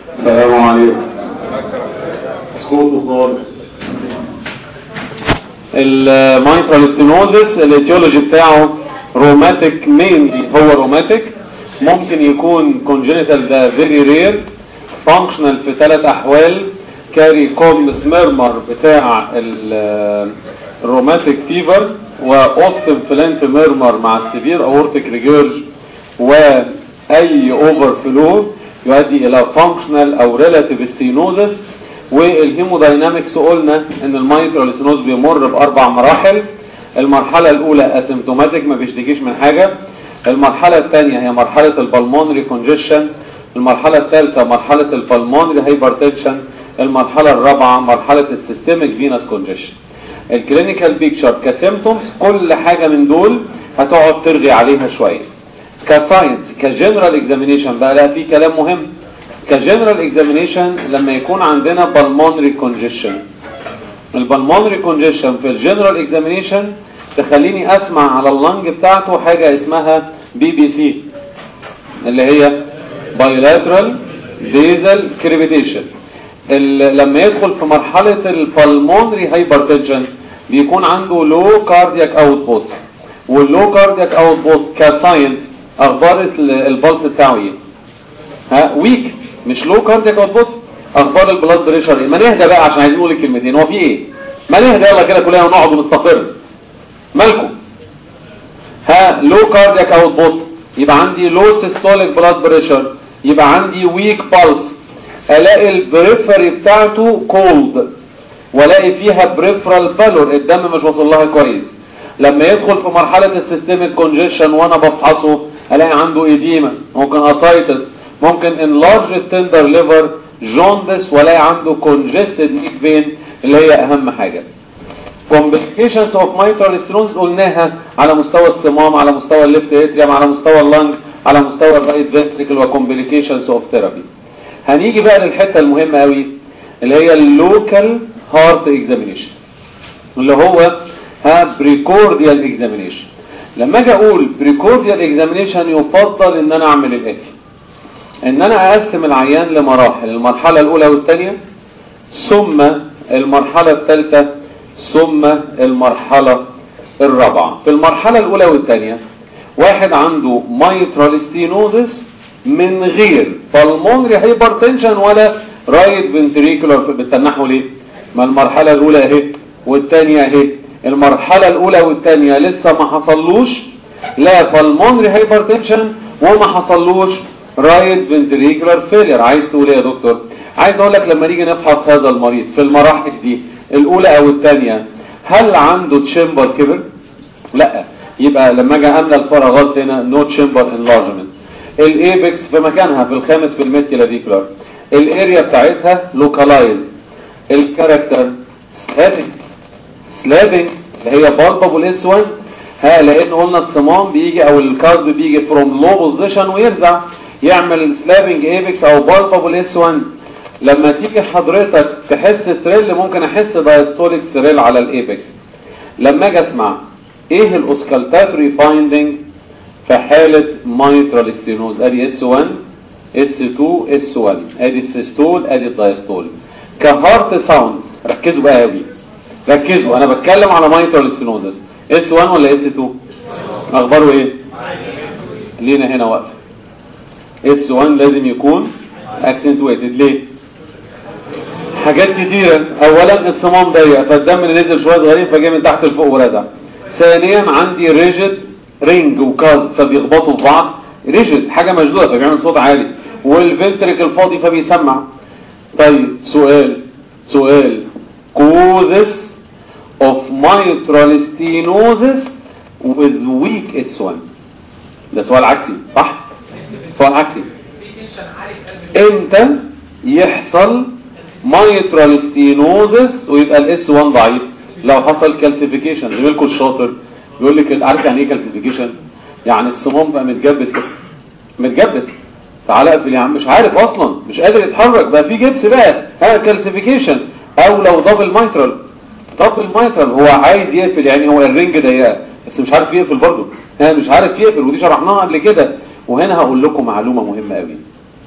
السلام عليكم سكوت وخالص المايترال ستينوزس الاتيولوجي بتاعه روماتيك مين هو روماتيك ممكن يكون كونجينيتال ده فيري رير فانكشنال في ثلاث احوال كاري كومس ميرمر بتاع الروماتيك فيفر واوستن فلانت ميرمر مع السيفير اورتيك ريجيرج واي اوفر فلو يؤدي الى فانكشنال او ريلاتيف ستينوزس والهيموداينامكس قلنا ان المايترال ستينوز بيمر باربع مراحل المرحله الاولى اسيمتوماتيك ما بيشتكيش من حاجه المرحله الثانيه هي مرحله البلمونري كونجيشن المرحله الثالثه مرحله البلمونري هايبرتنشن المرحله الرابعه مرحله السيستميك فينس كونجيشن الكلينيكال بيكتشر كسيمتومز كل حاجه من دول هتقعد ترغي عليها شويه كساينس كجنرال اكزامينيشن بقى لا في كلام مهم كجنرال اكزامينيشن لما يكون عندنا بالمونري كونجيشن البلمونري كونجيشن في الجنرال اكزامينيشن تخليني اسمع على اللنج بتاعته حاجه اسمها بي بي سي اللي هي بايلاترال بيزل كريبيتيشن لما يدخل في مرحله البلمونري هايبرتنشن بيكون عنده لو كاردياك اوتبوت واللو كاردياك اوتبوت كساينس اخبار البلس بتاعه ايه ها ويك مش لو كاردياك اوتبوت اخبار البلاد بريشر ايه ما نهدى بقى عشان عايزين نقول الكلمتين هو في ايه ما نهدى يلا كده كلنا ونقعد ونستقر مالكم ها لو كاردياك اوتبوت يبقى عندي لو سيستوليك بلاد بريشر يبقى عندي ويك بالس الاقي البريفري بتاعته كولد والاقي فيها بريفرال بالور الدم مش واصل لها كويس لما يدخل في مرحلة السيستميك كونجيشن وانا بفحصه الاقي عنده ايديما ممكن اسايتس ممكن انلارج التندر ليفر جوندس والاقي عنده كونجستد نيك فين اللي هي اهم حاجة complications of mitral stenosis قلناها على مستوى الصمام على مستوى الليفت اتريم على مستوى اللنج على مستوى الرايت فنتريكل وكومبليكيشنز اوف ثيرابي هنيجي بقى للحته المهمه قوي اللي هي اللوكال هارت اكزامينيشن اللي هو ها بريكورديال اكزامينيشن لما اجي اقول بريكورديال اكزامينيشن يفضل ان انا اعمل الاتي ان انا اقسم العيان لمراحل المرحله الاولى والثانيه ثم المرحله الثالثه ثم المرحله الرابعه في المرحله الاولى والثانيه واحد عنده مايترال ستينوزس من غير بالمونري هايبرتنشن ولا رايت فنتريكولار بتنحوا ليه ما المرحله الاولى اهي والثانيه اهي المرحله الاولى والثانيه لسه ما حصلوش لا بالمونري هايبرتنشن وما حصلوش رايت فنتريكولار فيلير عايز تقول ايه يا دكتور عايز اقول لك لما نيجي نفحص هذا المريض في المراحل دي الاولى او الثانيه هل عنده تشامبر كبر لا يبقى لما اجي املى الفراغات هنا نو تشامبر انلارجمنت الايبكس في مكانها في الخامس في الميد كلافيكولار الاريا بتاعتها لوكالايز الكاركتر سلابنج سلابنج اللي هي بالبابل اس 1 ها لان قلنا الصمام بيجي او الكارد بيجي فروم لو بوزيشن ويرجع يعمل سلابنج ايبكس او بالبابل اس 1 لما تيجي حضرتك تحس ثريل ممكن احس دايستوليك ثريل على الايبكس لما اجي اسمع ايه الاوسكالتاتوري فايندنج في حالة مايترال ستينوز ادي اس 1 اس 2 اس 1 ادي السيستول ادي الدايستول كهارت ساوند ركزوا بقى قوي ركزوا انا بتكلم على مايترال ستينوزس اس 1 ولا اس 2 اخباره ايه لينا هنا واقف اس 1 لازم يكون اكسنتويتد ليه حاجات كتيرة اولا الصمام ضيق فالدم اللي نزل شويه صغيرين فجاي من تحت لفوق ورزع ثانيا عندي ريجيد رينج وكاز فبيخبطوا في بعض ريجيد حاجة مشدودة فبيعمل صوت عالي والفنتريك الفاضي فبيسمع طيب سؤال سؤال causes of mitral stenosis with weak S1 ده سؤال عكسي صح سؤال عكسي امتى يحصل mitral stenosis ويبقى الاس 1 ضعيف لو حصل كالسيفيكيشن زميلكم الشاطر يقول لك عارف يعني ايه كالسيفيكيشن يعني الصمام بقى متجبس كده متجبس تعالى اقفل يا عم مش عارف اصلا مش قادر يتحرك بقى في جبس بقى ها كالسيفيكيشن او لو دبل مايترال دبل مايترال هو عايز يقفل يعني هو الرنج ضيقه بس مش عارف يقفل برضه ها مش عارف يقفل ودي شرحناها قبل كده وهنا هقول لكم معلومه مهمه قوي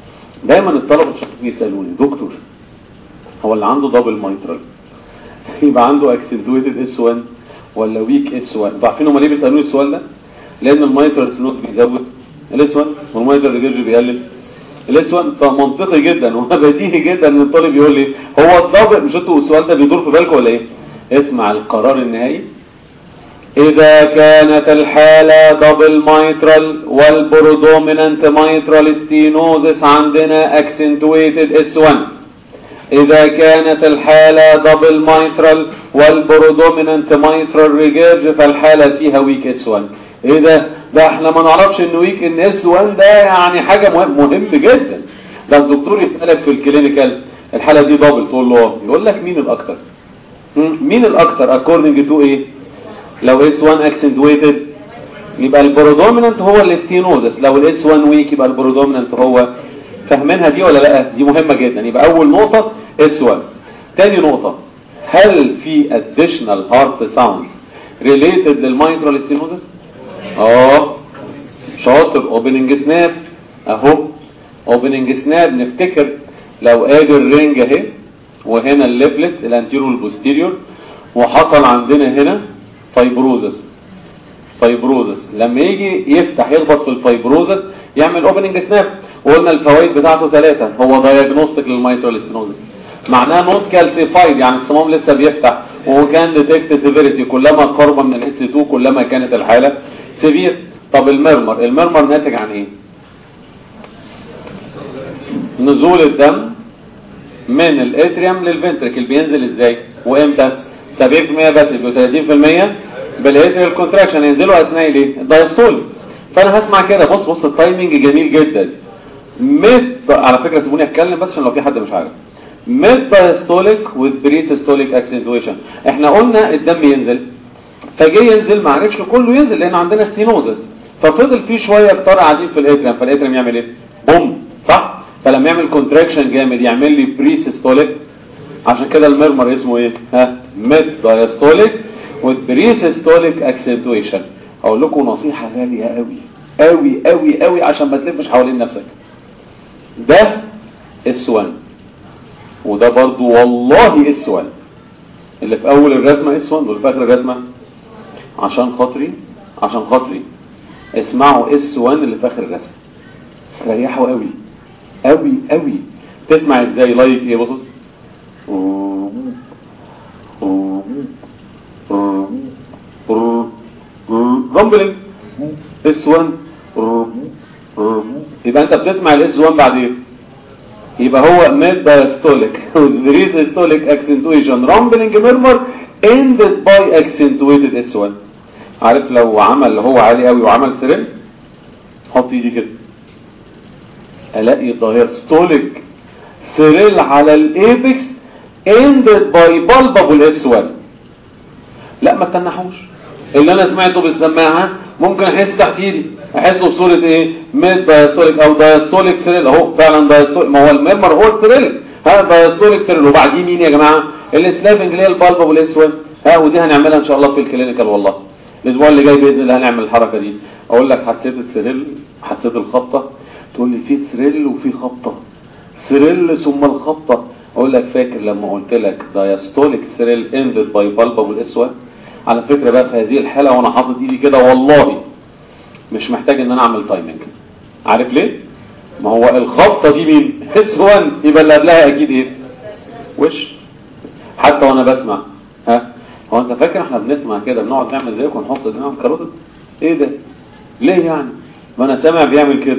دايما الطلبه الشاطرين بيسالوني دكتور هو اللي عنده دبل مايترال يبقى عنده اكسنتويتد اس 1 ولا ويك اس 1 انتوا عارفين هم ليه بيسالوني السؤال ده لان المايترال سنود بيزود الاس 1 والمايترال ريجرج بيقلل الاس 1 منطقي جدا وبديهي جدا ان الطالب يقول لي هو الضابط مش انتوا السؤال ده بيدور في بالكم ولا ايه اسمع القرار النهائي إذا كانت الحالة دبل مايترال والبرودومينانت مايترال ستينوزس عندنا اكسنتويتد اس 1 إذا كانت الحالة دبل مايترال والبرودومينانت مايترال ريجيرج فالحالة فيها ويك اس 1 ايه ده ده احنا ما نعرفش ان ويك ان اس 1 ده يعني حاجة مهم, مهم جدا ده الدكتور يسألك في الكلينيكال الحالة دي دبل تقول له يقول لك مين الاكتر مين الاكتر according to ايه لو اس 1 accentuated يبقى البرودومينانت هو الاستينوزس لو الاس 1 ويك يبقى البرودومينانت هو فاهمينها دي ولا لا دي مهمة جدا يبقى اول نقطة اس 1 تاني نقطة هل في additional heart sounds related للمايترال stenosis اه شاطر اوبننج سناب اهو اوبننج سناب نفتكر لو ادي الرينج اهي وهنا الليفلت الانتيريور والبوستيريور وحصل عندنا هنا فايبروزس فايبروزس لما يجي يفتح يخبط في الفايبروزس يعمل اوبننج سناب وقلنا الفوائد بتاعته ثلاثة هو دايجنوستيك للميترال ستينوزس معناه نوت كالسيفايد يعني الصمام لسه بيفتح وكان ديتكت سيفيريتي كلما قرب من الاس 2 كلما كانت الحالة سيفير طب المرمر المرمر ناتج عن ايه نزول الدم من الاتريوم للفنتركل بينزل ازاي وامتى 70% بس يبقوا 30% بالاتريال كونتراكشن ينزلوا اثناء الايه الدايستول فانا هسمع كده بص بص التايمنج جميل جدا ميد على فكره سيبوني اتكلم بس عشان لو في حد مش عارف ميد دايستوليك وذ بريسيستوليك اكسنتويشن احنا قلنا الدم ينزل فجه ينزل ما عرفش كله ينزل لان عندنا ستينوزس ففضل فيه شويه كتار قاعدين في الاتريم فالاتريم يعمل ايه بوم صح فلما يعمل كونتراكشن جامد يعمل لي بريسيستوليك عشان كده المرمر اسمه ايه ها ميد دايستوليك وذ بريسيستوليك اكسنتويشن اقول لكم نصيحه غاليه قوي قوي قوي قوي عشان ما تلفش حوالين نفسك ده اس 1 وده برضو والله اس 1 اللي في اول الرسمه اس 1 واللي في اخر الرسمه عشان خاطري عشان خاطري اسمعوا اس 1 اللي في اخر الرسمه ريحوا قوي قوي قوي تسمع ازاي لايك ايه بص رامبلنج اس 1 يبقى انت بتسمع الاس 1 بعد ايه يبقى هو ميد دايستوليك بريزستوليك اكسنتويشن رامبلنج ميرمر ended by accentuated S1 عارف لو عمل هو عالي قوي وعمل سريل حط ايدي كده الاقي دايستوليك سريل على الايبكس ended by bulbable S1 لا ما تنحوش اللي انا سمعته بالسماعه ممكن احس تحت ايدي احسه بصوره ايه ميد دايستوليك او دايستوليك سريل اهو فعلا دايستوليك ما هو الميرمر هو السريل ها دايستوليك سريل وبعديه مين يا جماعه السلافنج اللي هي البالبا والاسود ها ودي هنعملها ان شاء الله في الكلينيكال والله الاسبوع اللي جاي باذن الله هنعمل الحركه دي اقول لك حسيت السريل حسيت الخبطه تقول لي في سريل وفي خبطه سريل ثم الخبطه اقول لك فاكر لما قلت لك دايستوليك سريل اندد باي بالبا والاسود على فكره بقى في هذه الحاله وانا حاطط ايدي كده والله مش محتاج ان انا اعمل تايمنج عارف ليه ما هو الخبطه دي مين اس 1 يبقى اللي قبلها اكيد ايه وش حتى وانا بسمع ها هو انت فاكر احنا بنسمع كده بنقعد نعمل زيك ونحط دماغنا كاروتة ايه ده ليه يعني ما انا سامع بيعمل كده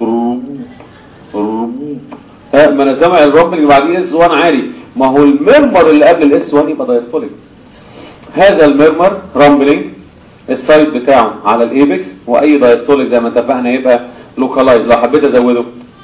ها ما انا سامع الرب اللي بعديه اس 1 عالي ما هو المرمر اللي قبل الاس 1 يبقى دايستوليك هذا المرمر رامبلينج السايد بتاعه على الايبكس واي دايستوليك زي ما اتفقنا يبقى لوكالايز لو حبيت ازوده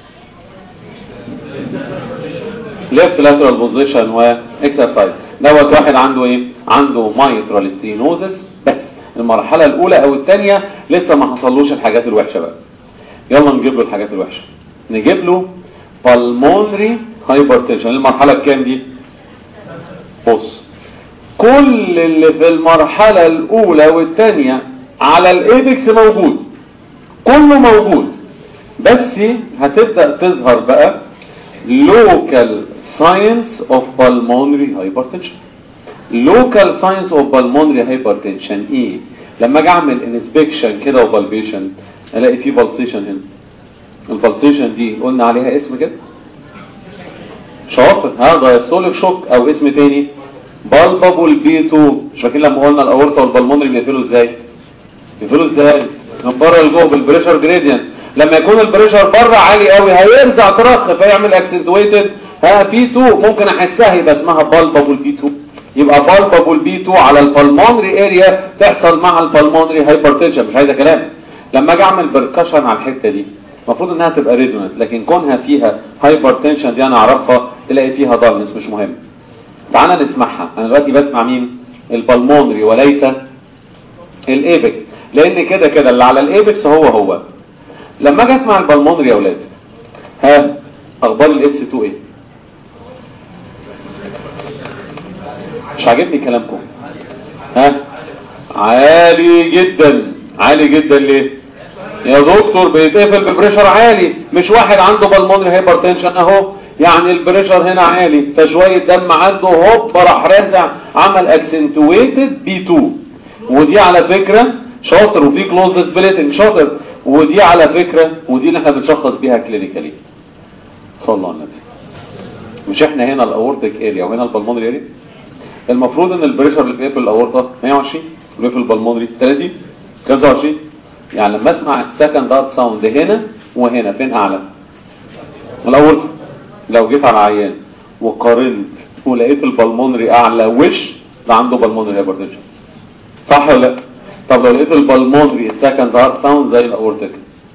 ليفت لاترال بوزيشن واكسرسايز دوت واحد عنده ايه عنده مايترال ستينوزس بس المرحله الاولى او الثانيه لسه ما حصلوش الحاجات الوحشه بقى يلا نجيب له الحاجات الوحشه نجيب له بالمونري هايبرتنشن المرحله الكام دي بص كل اللي في المرحله الاولى والثانيه على الايبكس موجود كله موجود بس هتبدا تظهر بقى local science of pulmonary hypertension local science of pulmonary hypertension ايه لما اجي اعمل انسبكشن كده وبالبيشن الاقي فيه بالسيشن هنا البالسيشن دي قلنا عليها اسم كده شاطر هذا يستولك شوك او اسم تاني بالبابول بي 2 مش فاكرين لما قلنا الاورطه والبلمونري بيقفلوا ازاي بيقفلوا ازاي من بره لجوه بالبريشر جريدينت لما يكون البريشر بره عالي قوي هيرجع ترخ فيعمل اكسنتويتد ها بي 2 ممكن احسها يبقى اسمها بالبابول بي 2 يبقى بالبابول بي 2 على البلمونري اريا تحصل مع البلمونري هايبرتنشن مش عايزه كلام لما اجي اعمل بركشن على الحته دي المفروض انها تبقى ريزونانت لكن كونها فيها هايبرتنشن دي انا اعرفها تلاقي فيها دارنس مش مهم تعالى نسمعها انا دلوقتي بسمع مين البلمونري وليس الايبكس لان كده كده اللي على الايبكس هو هو لما اجي اسمع البلمونري يا اولاد ها اخبار الاس 2 ايه مش عاجبني كلامكم ها عالي جدا عالي جدا ليه يا دكتور بيتقفل ببريشر عالي مش واحد عنده بالمونري هايبرتنشن اهو يعني البريشر هنا عالي فشوية دم عنده هوب راح رازع عمل اكسنتويتد بي 2 ودي على فكرة شاطر وفي كلوز سبليتنج شاطر ودي على فكرة ودي اللي احنا بنشخص بيها كلينيكالي صلى على النبي مش احنا هنا الاورتيك اريا وهنا البلمونري اريا المفروض ان البريشر اللي بيقفل الاورطه 120 بيقفل البلمونري 30 25 يعني لما اسمع السكند دارت ساوند هنا وهنا فين اعلى الاورطه لو جيت على عيان وقارنت ولقيت البلمونري اعلى وش ده عنده بالمونري هايبرتنشن صح ولا لا طب لو لقيت البلمونري السكند هارت ساوند زي الاورتيك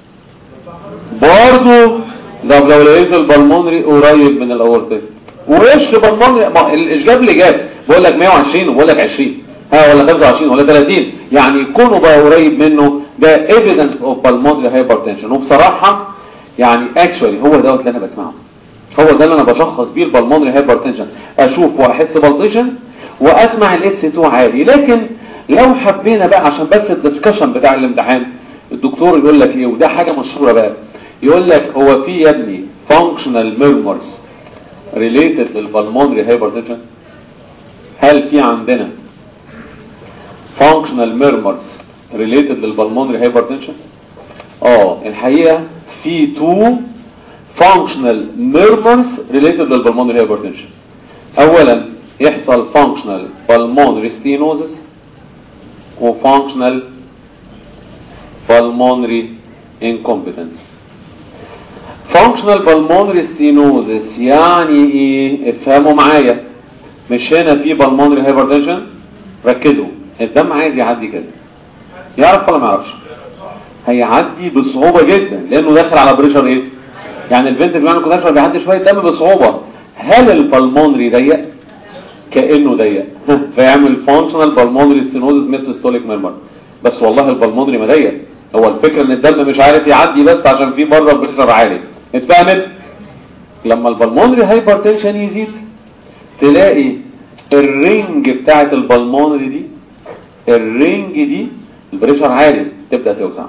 برضه طب لو لقيت البلمونري قريب من الاورتيك وش بالمونري ما الاشجاب اللي جاب بقول لك 120 وبقول لك 20 ها ولا 25 ولا 30 يعني يكونوا بقى قريب منه ده evidence of pulmonary hypertension وبصراحة يعني actually هو دوت اللي انا بسمعه هو ده اللي انا بشخص بيه البلمونري هايبرتنشن اشوف واحس بالسيشن واسمع الاس 2 عالي لكن لو حبينا بقى عشان بس الدسكشن بتاع الامتحان الدكتور يقول لك ايه وده حاجة مشهورة بقى يقول لك هو في يا ابني functional murmurs related للبلمونري هايبرتنشن هل في عندنا functional murmurs related للبلمونري هايبرتنشن اه الحقيقة في two functional murmurs related للبلمونري هايبرتنشن اولا يحصل functional pulmonary stenosis و functional pulmonary incompetence functional pulmonary stenosis يعني ايه افهموا معايا مش هنا في pulmonary hypertension ركزوا الدم عايز يعدي كده يعرف ولا ما يعرفش هيعدي بصعوبة جدا لانه داخل على بريشر ايه يعني الفنتر بيعمل كونتراكشن بيعدي شوية دم بصعوبة هل البلمونري ضيق كأنه ضيق فيعمل فانكشنال بالمونري ستينوزس ميتستوليك ميرمر بس والله البلمونري ما ضيق هو الفكرة ان الدم مش عارف يعدي بس عشان في بره بريشر عالي اتفهمت لما البلمونري هايبرتنشن يزيد تلاقي الرينج بتاعت البلمونري دي الرينج دي البريشر عالي تبدأ توسع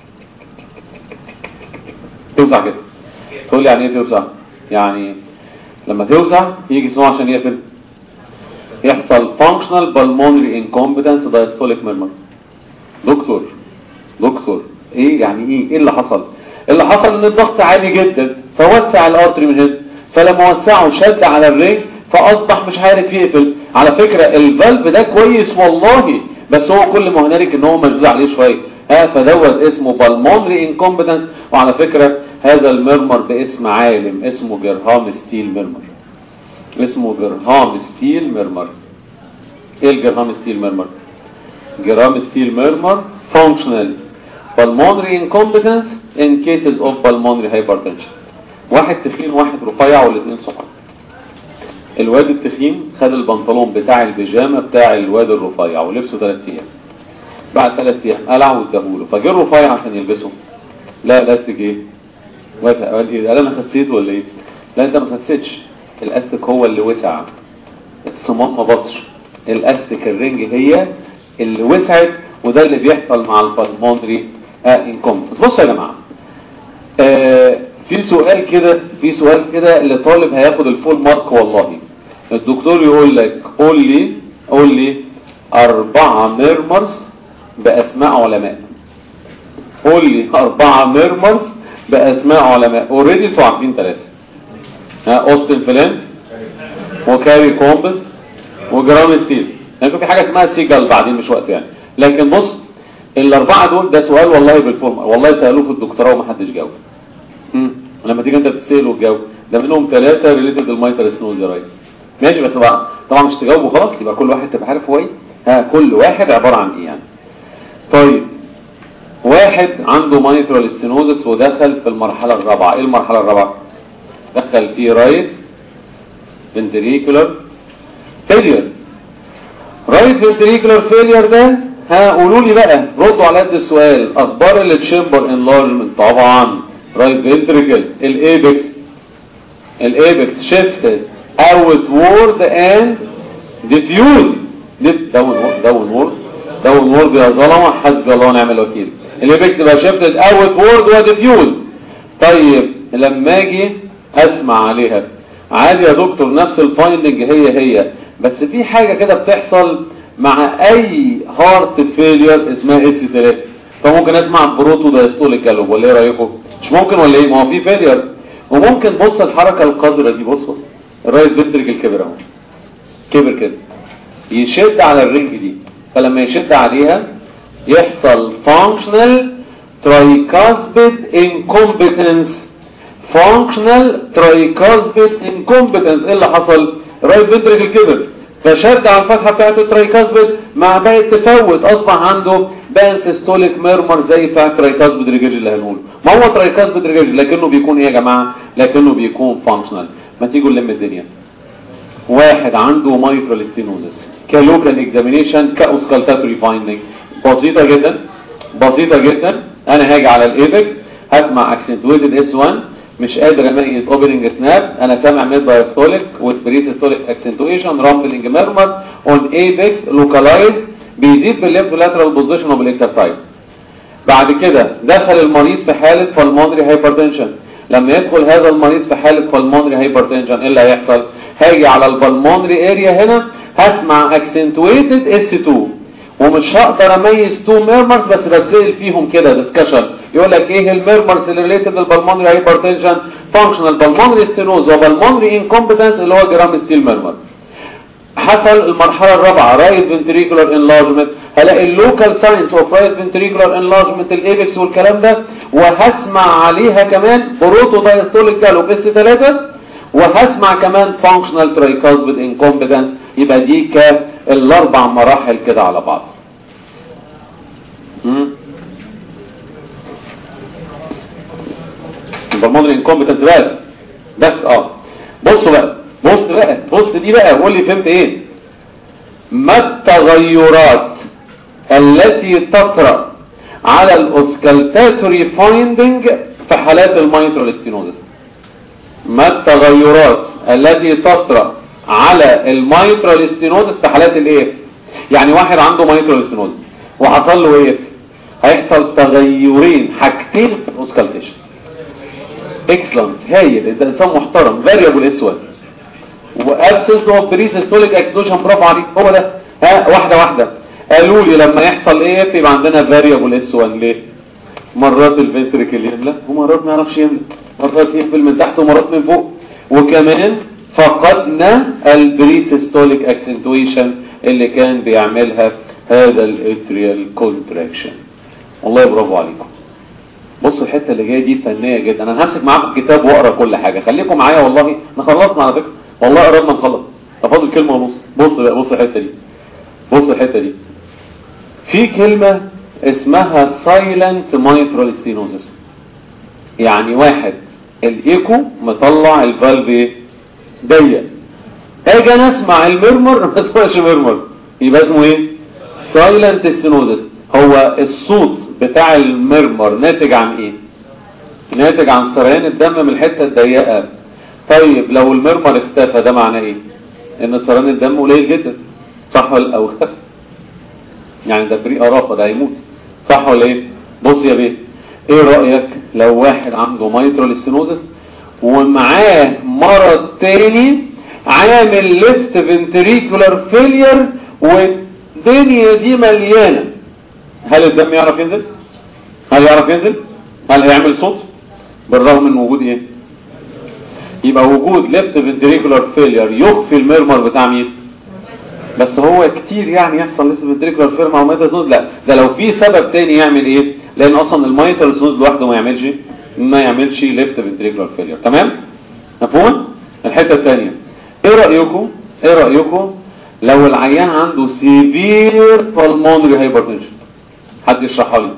توسع كده تقول لي يعني ايه توسع يعني لما توسع يجي اسمه عشان يقفل يحصل functional pulmonary incompetence diastolic murmur دكتور دكتور ايه يعني ايه ايه اللي حصل اللي حصل ان الضغط عالي جدا فوسع الارتري من هنا فلما وسعه شد على الرينج فاصبح مش عارف يقفل على فكرة الفالف ده كويس والله بس هو كل ما هنالك ان هو مجدود عليه شوية ها فدوت اسمه بالمونري انكومبتنس وعلى فكرة هذا المرمر باسم عالم اسمه جرهام ستيل مرمر اسمه جرهام ستيل مرمر ايه الجرهام ستيل مرمر جرهام ستيل مرمر functional pulmonary incompetence in cases of pulmonary hypertension واحد تخين واحد رفيع والاثنين صحاب الواد التخين خد البنطلون بتاع البيجامه بتاع الواد الرفيع ولبسه ثلاث ايام بعد ثلاث ايام قلع واداهوله فجه الرفيع عشان يلبسه لا الاستيك ايه وسع قال ايه قال انا خسيت ولا ايه لا انت ما خسيتش الاستيك هو اللي وسع الصمام ما بصش الاستيك الرنج هي اللي وسعت وده اللي بيحصل مع البلمونري انكومبتنس بصوا يا جماعه آه في سؤال كده في سؤال كده لطالب هياخد الفول مارك والله الدكتور يقول لك قول لي قول لي أربعة ميرمرز بأسماء علماء قول لي أربعة ميرمرز بأسماء علماء اوريدي انتوا عارفين ثلاثة ها أوستن فلانت وكاري كومبس وجرام ستيل يعني في حاجة اسمها سيجل بعدين مش وقت يعني لكن بص الأربعة دول ده سؤال والله بالفورم والله سألوه في الدكتوراه ومحدش جاوب مم. لما تيجي انت تسأل وتجاوب ده منهم ثلاثة ريليتد للمايتر سنوز يا ريس ماشي بس طبعا طبعا مش تجاوبه خلاص يبقى كل واحد تبقى عارف هو ايه ها كل واحد عبارة عن ايه يعني طيب واحد عنده مايترال ستينوزس ودخل في المرحلة الرابعة ايه المرحلة الرابعة دخل في رايت ventricular failure رايت ventricular failure ده ها قولوا لي بقى ردوا على قد السؤال اخبار التشامبر انلارجمنت طبعا رايت ventricle الايبكس الايبكس شيفتد outward and diffuse داون وورد داون وورد داون وورد يا ظلمه حسبي الله ونعم الوكيل الايبكس تبقى شيفتد outward وديفيوز طيب لما اجي اسمع عليها عادي يا دكتور نفس الفايندنج هي هي بس في حاجة كده بتحصل مع اي هارت فيلير اسمها اس 3 فممكن اسمع بروتو دايستوليك جالوب ولا ايه رايكم مش ممكن ولا ايه ما هو في فيلير وممكن بص الحركة القذرة دي بص بص الرايت فنتريكل كبر اهو كبر كده يشد على الرنج دي فلما يشد عليها يحصل functional tricuspid incompetence functional tricuspid incompetence ايه اللي حصل رايت فنتريكل كبر فشد على الفتحه بتاعت الترايكاسبيد مع بقت تفوت اصبح عنده بان سيستوليك ميرمر زي بتاع الترايكاسبيد ريجيج اللي هنقوله ما هو ترايكاسبيد ريجيج لكنه بيكون ايه يا جماعه لكنه بيكون فانكشنال ما تيجوا نلم الدنيا واحد عنده مايترال ستينوزس كلوكال اكزامينيشن كاوسكالتاتوري فايندنج بسيطه جدا بسيطه جدا انا هاجي على الايبكس هسمع اكسنتويتد اس 1 مش قادر اميز اوبننج سناب انا سامع ميد دايستوليك وذ بريسيستوليك اكسنتويشن رامبلنج ميرمر اون ايبكس لوكالايز بيزيد بالليفت لاترال بوزيشن اوف الاكسرسايز بعد كده دخل المريض في حاله بالمونري هايبرتنشن لما يدخل هذا المريض في حاله بالمونري هايبرتنشن ايه اللي هيحصل هاجي على البالمونري اريا هنا هسمع اكسنتويتد اس 2 ومش هقدر اميز تو ميرمرز بس بتسال فيهم كده ديسكشن يقول لك ايه الميرمرز اللي ريليتد للبلمونري هايبرتنشن فانكشنال بالمونري ستينوز وبالمونري انكومبتنس اللي هو جرام ستيل ميرمر حصل المرحله الرابعه رايت فنتريكولار انلارجمنت هلاقي اللوكال ساينس اوف رايت فنتريكولار انلارجمنت الايبكس والكلام ده وهسمع عليها كمان بروتو دايستوليك جالوب اس 3 وهسمع كمان فانكشنال ترايكاسبيد انكومبتنس يبقى دي كالاربع مراحل كده على بعض البلمونري انكومبتنس بس بس اه بصوا بقى بص بقى بص دي بقى قول لي فهمت ايه ما التغيرات التي تطرأ على الاوسكالتاتوري فايندنج في حالات المايترال ستينوزس ما التغيرات التي تطرأ على المايترال ستينوزس في حالات الايه يعني واحد عنده مايترال ستينوزس وحصل له ايه هيحصل تغيرين حاجتين في الاوسكالتيشن اكسلنت هايل انت انسان محترم فاريبل اسود وابسنس اوف بريسيستوليك اكسلوشن برافو عليك هو ده ها واحده واحده قالوا لي لما يحصل ايه يبقى عندنا فاريبل اس 1 ليه مرات الفنتريكل يملى ومرات ما يعرفش يملى مرات يقفل من تحت ومرات من فوق وكمان فقدنا البريسيستوليك اكسنتويشن اللي كان بيعملها هذا الاتريال كونتراكشن والله برافو عليكم بص الحته اللي جايه دي فنيه جدا انا همسك معاكم الكتاب واقرا كل حاجه خليكم معايا والله احنا خلصنا على فكره والله قربنا نخلص فاضل كلمه ونص بص بقى بص الحته دي بص الحته دي في كلمه اسمها سايلنت مايترال ستينوزس يعني واحد الايكو مطلع الفالف ايه ضيق اجي انا اسمع المرمر ما اسمعش مرمر يبقى اسمه ايه سايلنت ستينوزس هو الصوت بتاع المرمر ناتج عن ايه ناتج عن سريان الدم من الحته الضيقه طيب لو المرمر اختفى ده معناه ايه ان سريان الدم قليل جدا صح ولا او اختفى يعني ده بري قرافه ده هيموت صح ولا ايه بص يا بيه ايه رايك لو واحد عنده مايترال ستينوزس ومعاه مرض تاني عامل ليفت فنتريكولار فيلير والدنيا دي مليانه هل الدم يعرف ينزل هل يعرف ينزل هل هيعمل صوت بالرغم من وجود ايه يبقى وجود ليفت فنتريكولار فيلير يخفي الميرمر بتاع مين بس هو كتير يعني يحصل ليفت فنتريكولار فيلير مع مايتال سنوز لا ده لو في سبب تاني يعمل ايه لان اصلا المايتال سنوز لوحده ما يعملش ما يعملش ليفت فنتريكولار فيلير تمام مفهوم الحته الثانيه ايه رايكم ايه رايكم لو العيان عنده سيفير بالمونري هايبرتنشن حد يشرحها لي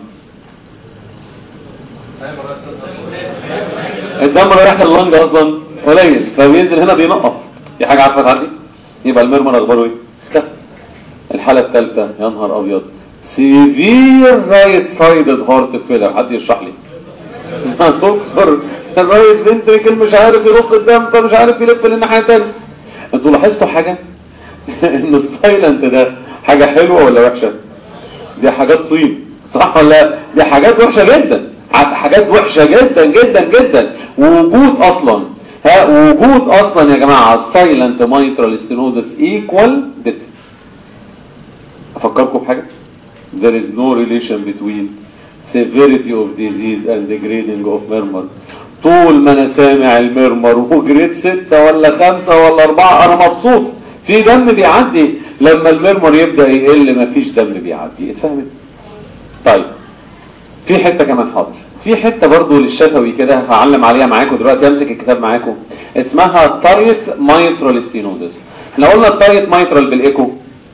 الدم رايح اللنج اصلا قليل فبينزل هنا بينقط دي حاجه عارفه تعدي يبقى المرمر اخباره ايه اختفى الحاله الثالثه يا نهار ابيض سيفير رايت سايدد هارت فيلر حد يشرح لي دكتور الرايت فنتريكل مش عارف يضخ الدم فمش عارف يلف للناحيه الثانيه انتوا لاحظتوا حاجه ان السايلنت ده حاجه حلوه ولا وحشه دي حاجات طين صح ولا لا؟ دي حاجات وحشه جدا حاجات وحشه جدا جدا جدا ووجود اصلا ها وجود اصلا يا جماعه السايلنت مايترال ستينوزس ايكوال ديث افكركم بحاجه there is no relation between severity of disease and the grading of murmur طول ما انا سامع المرمر وجريد ستة ولا خمسة ولا اربعة انا مبسوط في دم بيعدي لما المرمر يبدأ يقل مفيش دم بيعدي اتفهمت طيب في حتة كمان حاضر في حتة برضو للشفوي كده هعلم عليها معاكم دلوقتي امسك الكتاب معاكم اسمها تايت مايترال ستينوزس احنا قلنا التايت مايترال بالايكو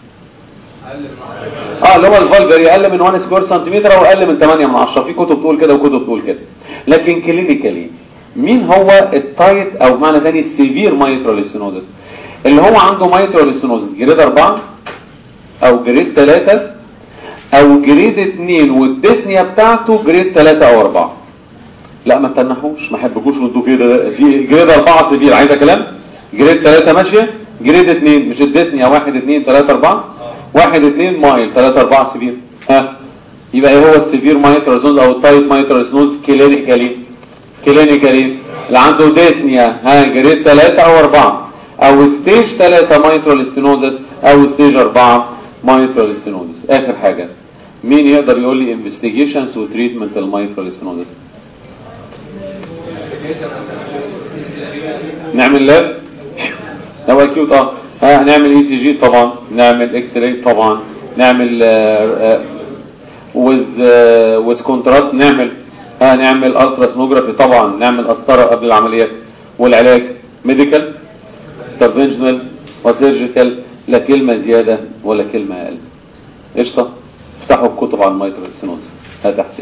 اه اللي هو الفالفري اقل من 1 سكوير سنتيمتر او اقل من 8 من 10 في كتب تقول كده وكتب تقول كده لكن كلينيكالي مين هو التايت او معنى ثاني السيفير مايترال ستينوزس اللي هو عنده مايترال ستينوزس جريد 4 او جريد 3 او جريد 2 والديسنيا بتاعته جريد 3 او 4 لا ما تنحوش ما حبكوش وانتوا كده في جريد 4 سيفير عايزه كلام جريد 3 ماشيه جريد 2 مش الديسنيا 1 2 3 4 1 2 مايل 3 4 سيفير ها يبقى ايه هو السيفير مايترال سنوز او التايت مايترال سنوز كلينيكالي كلينيكالي اللي عنده ديسنيا ها جريد 3 او 4 او ستيج 3 مايترال ستينوزس او ستيج 4 مايترال ستينوزس اخر حاجه مين يقدر يقول لي انفستيجيشنز وتريتمنت المايترال ستينوزس نعمل لاب لو اكيوت اه ها هنعمل اي سي جي طبعا نعمل اكس راي طبعا نعمل ويز ويز كونتراست نعمل ها نعمل الترا سونوجرافي طبعا نعمل قسطره قبل العمليات والعلاج ميديكال انترفنشنال وسيرجيكال لا كلمه زياده ولا كلمه اقل قشطه افتحوا الكتب عن مايترال سينوز هذا حسين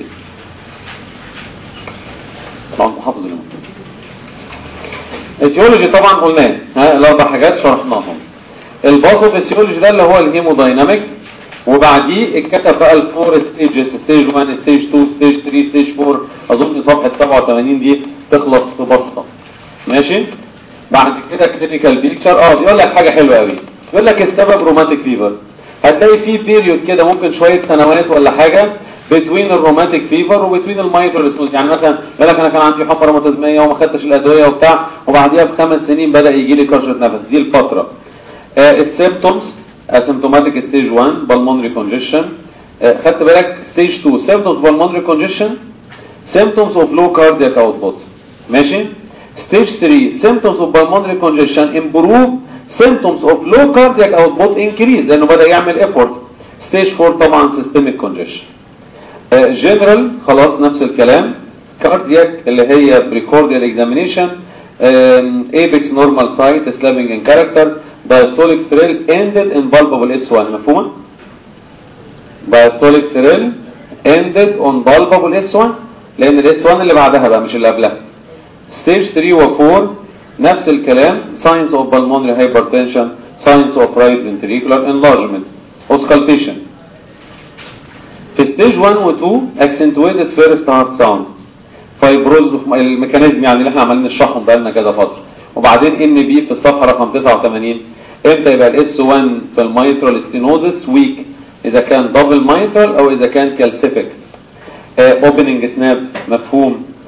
طبعا محافظ المكتوب اتيولوجي طبعا قلناه ها الاربع حاجات شرحناهم الباثوفيسيولوجي ده اللي هو الهيموداينامكس وبعديه اتكتب بقى الفور ستيجز ستيج 1 ستيج 2 ستيج 3 ستيج 4 اظن صفحه 87 دي تخلص في بسطه ماشي بعد كده كلينيكال بيكتشر اه بيقول لك حاجه حلوه قوي بيقول لك السبب روماتيك فيفر هتلاقي في بيريود كده ممكن شويه سنوات ولا حاجه بتوين الروماتيك فيفر وبتوين المايترال سموث يعني مثلا يقول لك انا كان عندي حفره روماتيزميه وما خدتش الادويه وبتاع وبعديها بخمس سنين بدا يجي لي كرشه نفس دي الفتره آه السيمبتومز اسيمتوماتيك ستيج 1 بالمونري كونجيشن آه خدت بالك ستيج 2 سيمبتومز بالمونري كونجيشن سيمبتومز اوف لو كاردياك اوتبوت ماشي ستيج 3 سيمبتومز اوف بالمونري كونجيشن امبروف symptoms of low cardiac output increase لانه بدا يعمل effort ستيج 4 طبعا systemic congestion جنرال خلاص نفس الكلام كاردياك اللي هي بريكورديال اكزامينيشن ايبكس نورمال سايت سلابنج ان كاركتر diastolic thrill ended in palpable S1 مفهومه diastolic thrill ended on palpable S1 لان الاس 1 اللي بعدها بقى مش اللي قبلها ستيج 3 و 4 نفس الكلام signs of pulmonary hypertension signs of right ventricular enlargement auscultation في ستيج 1 و 2 accentuated first heart sound فايبروز الميكانيزم يعني اللي احنا عمالين نشرحهم بقالنا كذا فتره وبعدين ان بي في الصفحه رقم 89 امتى يبقى الاس 1 في الميترال ستينوزس ويك اذا كان دبل ميترال او اذا كان كالسيفيك اوبننج سناب مفهوم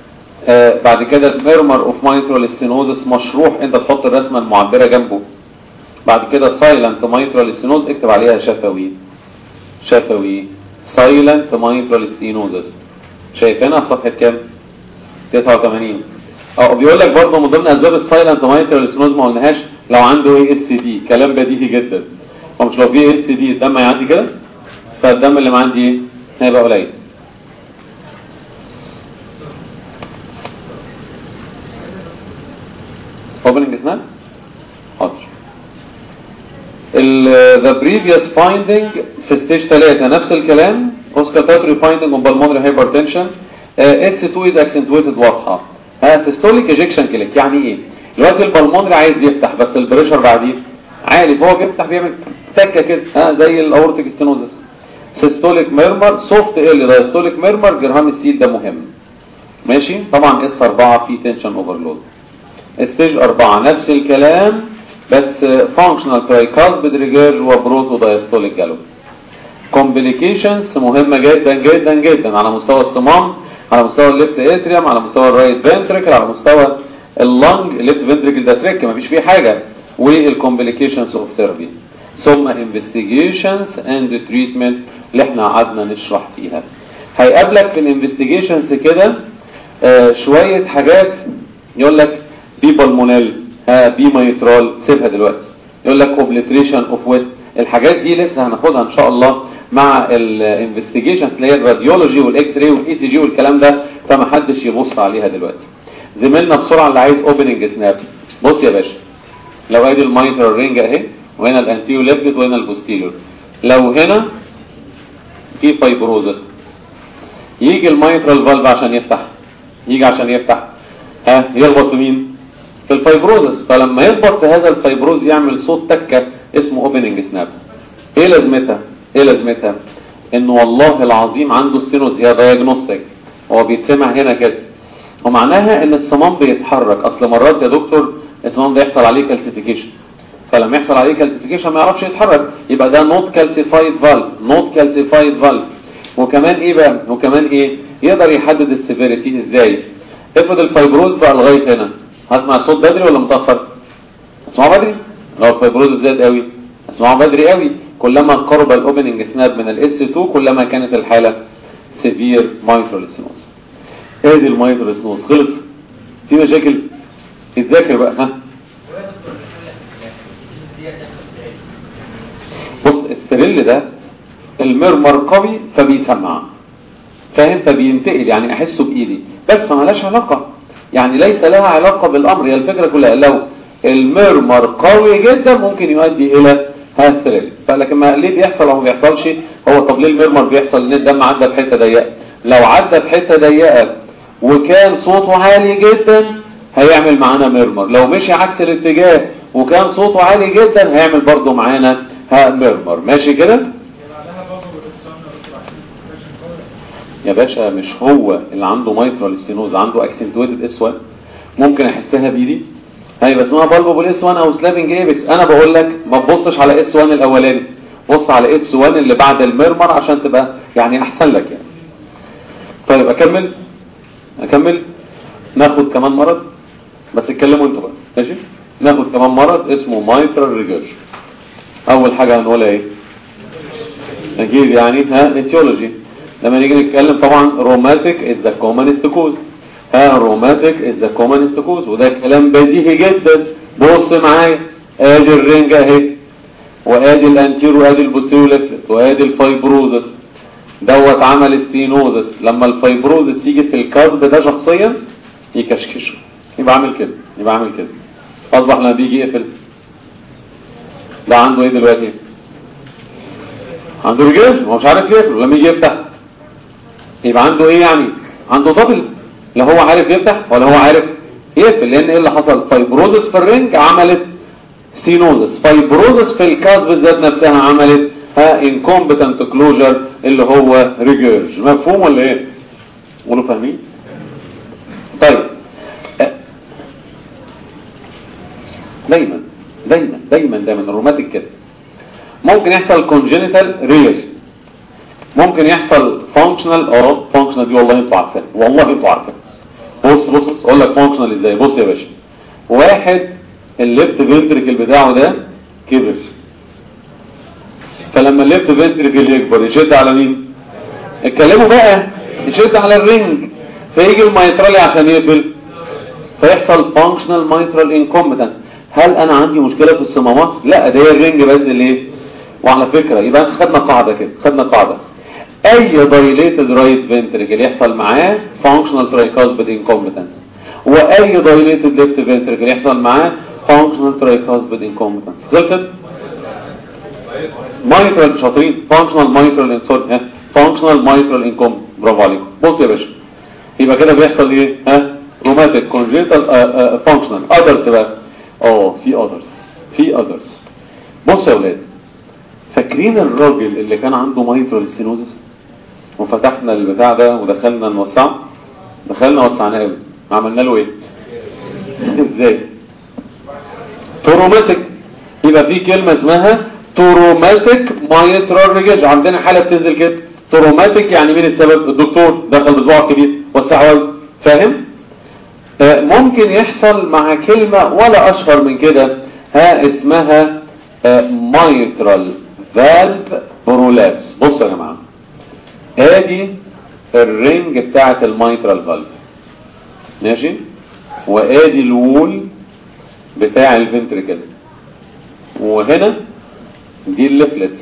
آه بعد كده الميرمر اوف مايترال ستينوزس مشروح انت تحط الرسمه المعبره جنبه بعد كده سايلنت مايترال ستينوز اكتب عليها شفوي شفوي سايلنت مايترال ستينوزس شايفينها في صفحه كام 89 اه بيقول لك برضه من ضمن اسباب السايلنت مايترال ستينوز ما قلناهاش لو عنده اي اس دي كلام بديهي جدا فمش لو في اس دي الدم هيعدي كده فالدم اللي معندي ايه هيبقى قليل opening snap حاضر ال the previous finding في stage 3 نفس الكلام oscillatory finding on pulmonary hypertension uh, S2 is accentuated واضحة ها systolic ejection click يعني ايه دلوقتي البلمونري عايز يفتح بس البريشر بعديه عالي فهو بيفتح بيعمل تكه كده ها زي الاورتيك ستينوزس سيستوليك ميرمر سوفت ال دايستوليك ميرمر جرهام ستيل ده مهم ماشي طبعا اس 4 في تنشن اوفرلود ستيج 4 نفس الكلام بس فانكشنال ترايكاسبيد ريجيرج وبروتو دايستوليك جالو كومبليكيشنز مهمه جدا جدا جدا على مستوى الصمام على مستوى الليفت اتريوم على مستوى الرايت فنتريكل على مستوى اللنج الليفت فنتريكل ده تريك مفيش فيه حاجه والكومبليكيشنز اوف ثيرابي ثم انفستيجيشنز اند تريتمنت اللي احنا قعدنا نشرح فيها هيقابلك في الانفستيجيشنز كده آه شويه حاجات يقول لك بي بالمونيل ها بي مايترال سيبها دلوقتي يقول لك اوبليتريشن اوف ويست الحاجات دي لسه هناخدها ان شاء الله مع الانفستيجيشنز اللي هي الراديولوجي والاكس راي والاي سي جي والكلام ده فما حدش يبص عليها دلوقتي زميلنا بسرعه اللي عايز اوبننج سناب بص يا باشا لو ادي المايترال رينج اهي وهنا الانتيو ليفت وهنا البوستيريور لو هنا في فايبروزس يجي المايترال فالف عشان يفتح يجي عشان يفتح ها يخبط في مين في الفايبروزس فلما يخبط في هذا الفايبروز يعمل صوت تكه اسمه اوبننج سناب ايه لازمتها ايه لازمتها ان والله العظيم عنده ستينوز هي دايجنوستيك هو بيتسمع هنا كده ومعناها ان الصمام بيتحرك اصل مرات يا دكتور الصمام ده يحصل عليه كالسيفيكيشن فلما يحصل عليه كالسيفيكيشن ما يعرفش يتحرك يبقى ده نوت كالسيفايد فالف نوت كالسيفايد فالف وكمان ايه بقى وكمان ايه يقدر يحدد السيفيريتي ازاي افرض الفايبروز بقى لغايه هنا هسمع الصوت بدري ولا متاخر اسمعه بدري لو الفايبروز زاد قوي اسمعه بدري قوي كلما قرب الاوبننج سناب من الاس 2 كلما كانت الحاله سيفير مايترال سينوس ادي المايترال سينوس خلص في مشاكل اتذاكر بقى ها بص الثريل ده المرمر قوي فبيسمع فاهم فبينتقل يعني احسه بايدي بس ما لهاش علاقه يعني ليس لها علاقه بالامر هي الفكره كلها لو المرمر قوي جدا ممكن يؤدي الى هذا الثريل فلكن ما ليه بيحصل او ما بيحصلش هو طب ليه المرمر بيحصل ان الدم عدى في حته ضيقه لو عدى في حته ضيقه وكان صوته عالي جدا هيعمل معانا ميرمر لو مشي عكس الاتجاه وكان صوته عالي جدا هيعمل برضو معانا ها ميرمر ماشي كده يا باشا مش هو اللي عنده مايترال ستينوز عنده اكسنتويتد اس 1 ممكن احسها بايدي هيبقى اسمها بالبو اس 1 او سلابنج ايبكس انا بقول لك ما تبصش على اس 1 الاولاني بص على اس 1 اللي بعد الميرمر عشان تبقى يعني احسن لك يعني طيب اكمل اكمل ناخد كمان مرض بس اتكلموا انتوا بقى ماشي ناخد كمان مرض اسمه مايترال ريجرج اول حاجه هنقولها ايه اكيد يعني ها اتيولوجي لما نيجي نتكلم طبعا روماتيك از ذا كومنست كوز ها روماتيك از ذا كومنست كوز وده كلام بديهي جدا بص معايا ادي الرنج اهي وادي الانتير وادي البوستيريور وادي الفايبروزس دوت عمل ستينوزس لما الفايبروزس يجي في الكذب ده شخصيا يكشكشه يبقى عامل كده يبقى عامل كده اصبح لما بيجي يقفل ده عنده ايه دلوقتي عنده رجال هو مش عارف يقفل لما يجي يفتح يبقى عنده ايه يعني عنده دبل لا هو عارف يفتح ولا هو عارف يقفل لان ايه اللي حصل فايبروزس في الرنج عملت ستينوزس فايبروزس في الكاسب ذات نفسها عملت ها انكومبتنت كلوجر اللي هو ريجيرج مفهوم ولا ايه قولوا فاهمين طيب دايما دايما دايما دايما الروماتيك كده ممكن يحصل كونجينيتال رير ممكن يحصل فانكشنال اه فانكشنال دي والله انتوا عارفين والله انتوا عارفين بص بص بص اقول لك فانكشنال ازاي بص يا باشا واحد الليفت فنتريكل بتاعه ده كبر فلما الليفت فنتريكل يكبر يشد على مين اتكلموا بقى يشد على الرينج فيجي الميترالي عشان يقفل فيحصل فانكشنال مايترال انكومبتنت هل انا عندي مشكله في الصمامات لا ده هي الرينج بس ليه وعلى فكره يبقى خدنا قاعده كده خدنا قاعده اي دايليتد رايت فنتريكل يحصل معاه فانكشنال ترايكاسبيد انكومبتنت واي دايليتد ليفت فنتريكل يحصل معاه فانكشنال ترايكاسبيد انكومبتنت خلصت مايترال شاطرين فانكشنال مايترال انسول ها فانكشنال مايترال انكوم برافو عليكم بص يا باشا يبقى كده بيحصل ايه ها روماتيك كونجنتال فانكشنال اذرز بقى اه في اذرز في اذرز بص يا اولاد فاكرين الراجل اللي كان عنده مايترال ستينوزس وفتحنا البتاع ده ودخلنا نوسعه دخلنا وسعناه قوي عملنا له ايه ازاي تروماتيك يبقى في كلمه اسمها تروماتيك مايترال ريجيج عندنا حاله بتنزل كده تروماتيك يعني مين السبب الدكتور دخل بصباعه كبير وسعه فاهم آه ممكن يحصل مع كلمة ولا اشهر من كده ها اسمها مايترال فالف برولابس بصوا يا جماعه ادي الرينج بتاعه المايترال فالف ماشي وادي الوول بتاع الفنتريكل وهنا دي الليفلتس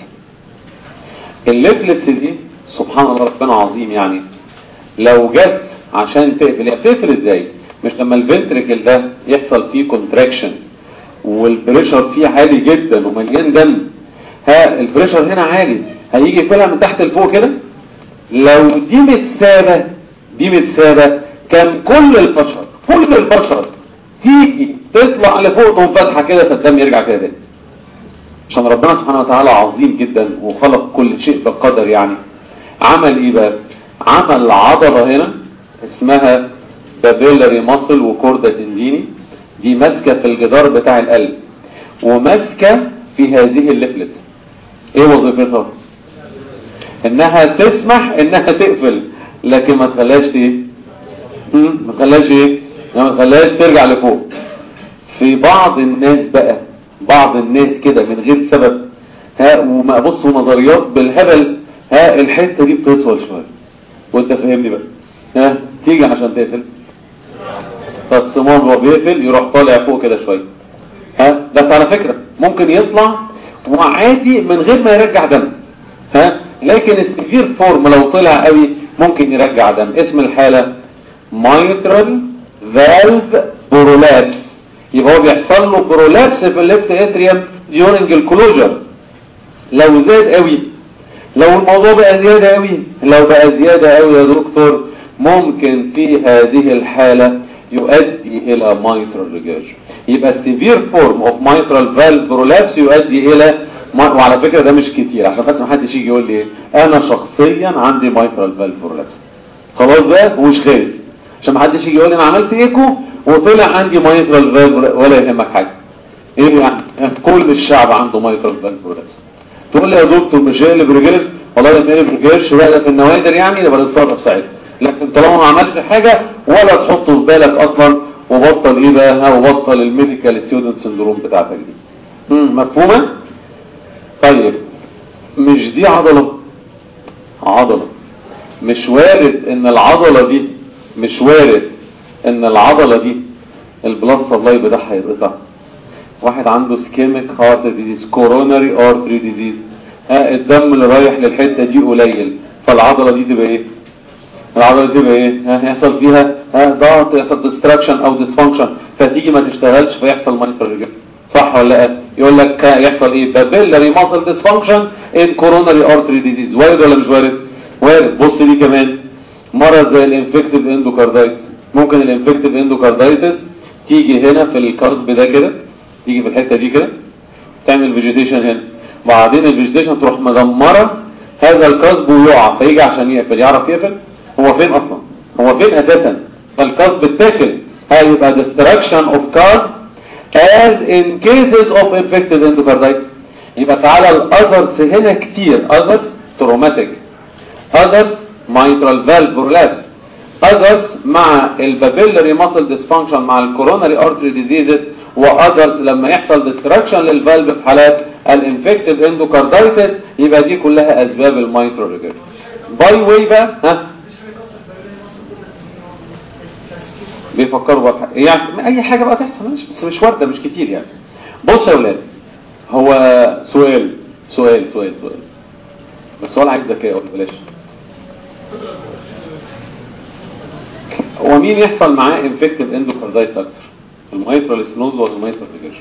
الليفلتس دي سبحان الله ربنا عظيم يعني لو جت عشان تقفل يعني تقفل ازاي مش لما الفنتريكل ده يحصل فيه كونتراكشن والبريشر فيه عالي جدا ومليان دم ها البريشر هنا عالي هيجي يقفلها من تحت لفوق كده لو دي متسابه دي متسابه كان كل البشر كل البشر تيجي تطلع لفوق تقوم فاتحه كده فالدم يرجع كده تاني عشان ربنا سبحانه وتعالى عظيم جدا وخلق كل شيء بقدر يعني عمل ايه بقى عمل عضلة هنا اسمها بابيلاري ماسل وكوردة تنديني دي ماسكة في الجدار بتاع القلب وماسكة في هذه الليفلت ايه وظيفتها انها تسمح انها تقفل لكن ما تخليهاش ايه ما تخليهاش ايه ما تخليهاش ترجع لفوق في بعض الناس بقى بعض الناس كده من غير سبب ها وما بصوا نظريات بالهبل ها الحته دي بتطول شويه وانت فاهمني بقى ها تيجي عشان تقفل فالصمام هو بيقفل يروح طالع فوق كده شويه ها بس على فكره ممكن يطلع وعادي من غير ما يرجع دم ها لكن السيفير فورم لو طلع قوي ممكن يرجع دم اسم الحاله مايترال فالف برولابس يبقى هو بيحصل له برولابس في الليفت اتريوم ديورنج الكلوجر لو زاد قوي لو الموضوع بقى زيادة قوي لو بقى زيادة قوي يا دكتور ممكن في هذه الحالة يؤدي الى mitral regurg يبقى severe form of mitral valve prolapse يؤدي الى وعلى فكرة ده مش كتير عشان بس ما حدش يجي يقول لي انا شخصيا عندي mitral valve prolapse خلاص بقى ومش خايف عشان ما حدش يجي يقول لي انا عملت ايكو وطلع عندي mitral valve ولا يهمك حاجة ايه يعني كل الشعب عنده mitral valve prolapse تقول لي يا دكتور مش هيقلب رجلك والله ده هيقلب رجلش بقى في النوادر يعني يبقى نتصرف ساعتها لكن طالما ما عملش حاجة ولا تحطه في بالك اصلا وبطل ايه بقى ها وبطل الميديكال ستودنت سندروم بتاعتك دي مفهومة طيب مش دي عضلة عضلة مش وارد ان العضلة دي مش وارد ان العضلة دي البلاد سبلاي بتاعها يتقطع واحد عنده سكيميك هارت ديزيز كوروناري ارتري ديزيز ها الدم اللي رايح للحته دي قليل فالعضله دي تبقى ايه العضله دي تبقى ايه ها يحصل فيها ها ضغط يحصل ديستراكشن او ديسفانكشن فتيجي ما تشتغلش فيحصل مايكرو صح ولا لا يقول لك يحصل ايه بابيلاري ماسل ديسفانكشن ان كوروناري ارتري ديزيز وارد ولا مش وارد وارد بص دي كمان مرض زي الانفكتيف اندوكاردايتس ممكن الانفكتيف اندوكاردايتس تيجي هنا في الكارسب ده كده تيجي في الحته دي كده تعمل فيجيتيشن هنا بعدين الفيجيتيشن تروح مدمره هذا الكاسب ويقع فيجي عشان يقفل يعرف يقفل هو فين اصلا هو فين اساسا فالكاسب اتاكل هيبقى destruction of card as in cases of infected endocarditis يبقى تعالى الاذرز هنا كتير اذرز تروماتيك اذرز mitral valve prolapse adults مع البابيلري ماسل ديسفانكشن مع الكوروناري ارتري ديزيزز وادلتس لما يحصل ديستراكشن للفالف في حالات الانفكتيف اندوكاردايتس يبقى دي كلها اسباب المايترال ريجرج باي واي بقى ها بيفكروا بقى في حاجة. يعني اي حاجه بقى تحصل ماشي بس مش وارده مش كتير يعني بص يا اولاد هو سؤال سؤال سؤال سؤال بس سؤال عايز ذكاء ولا بلاش هو مين يحصل معاه انفكتيف اندوكاردايت اكتر المايترال سنوز ولا المايترال ريجرج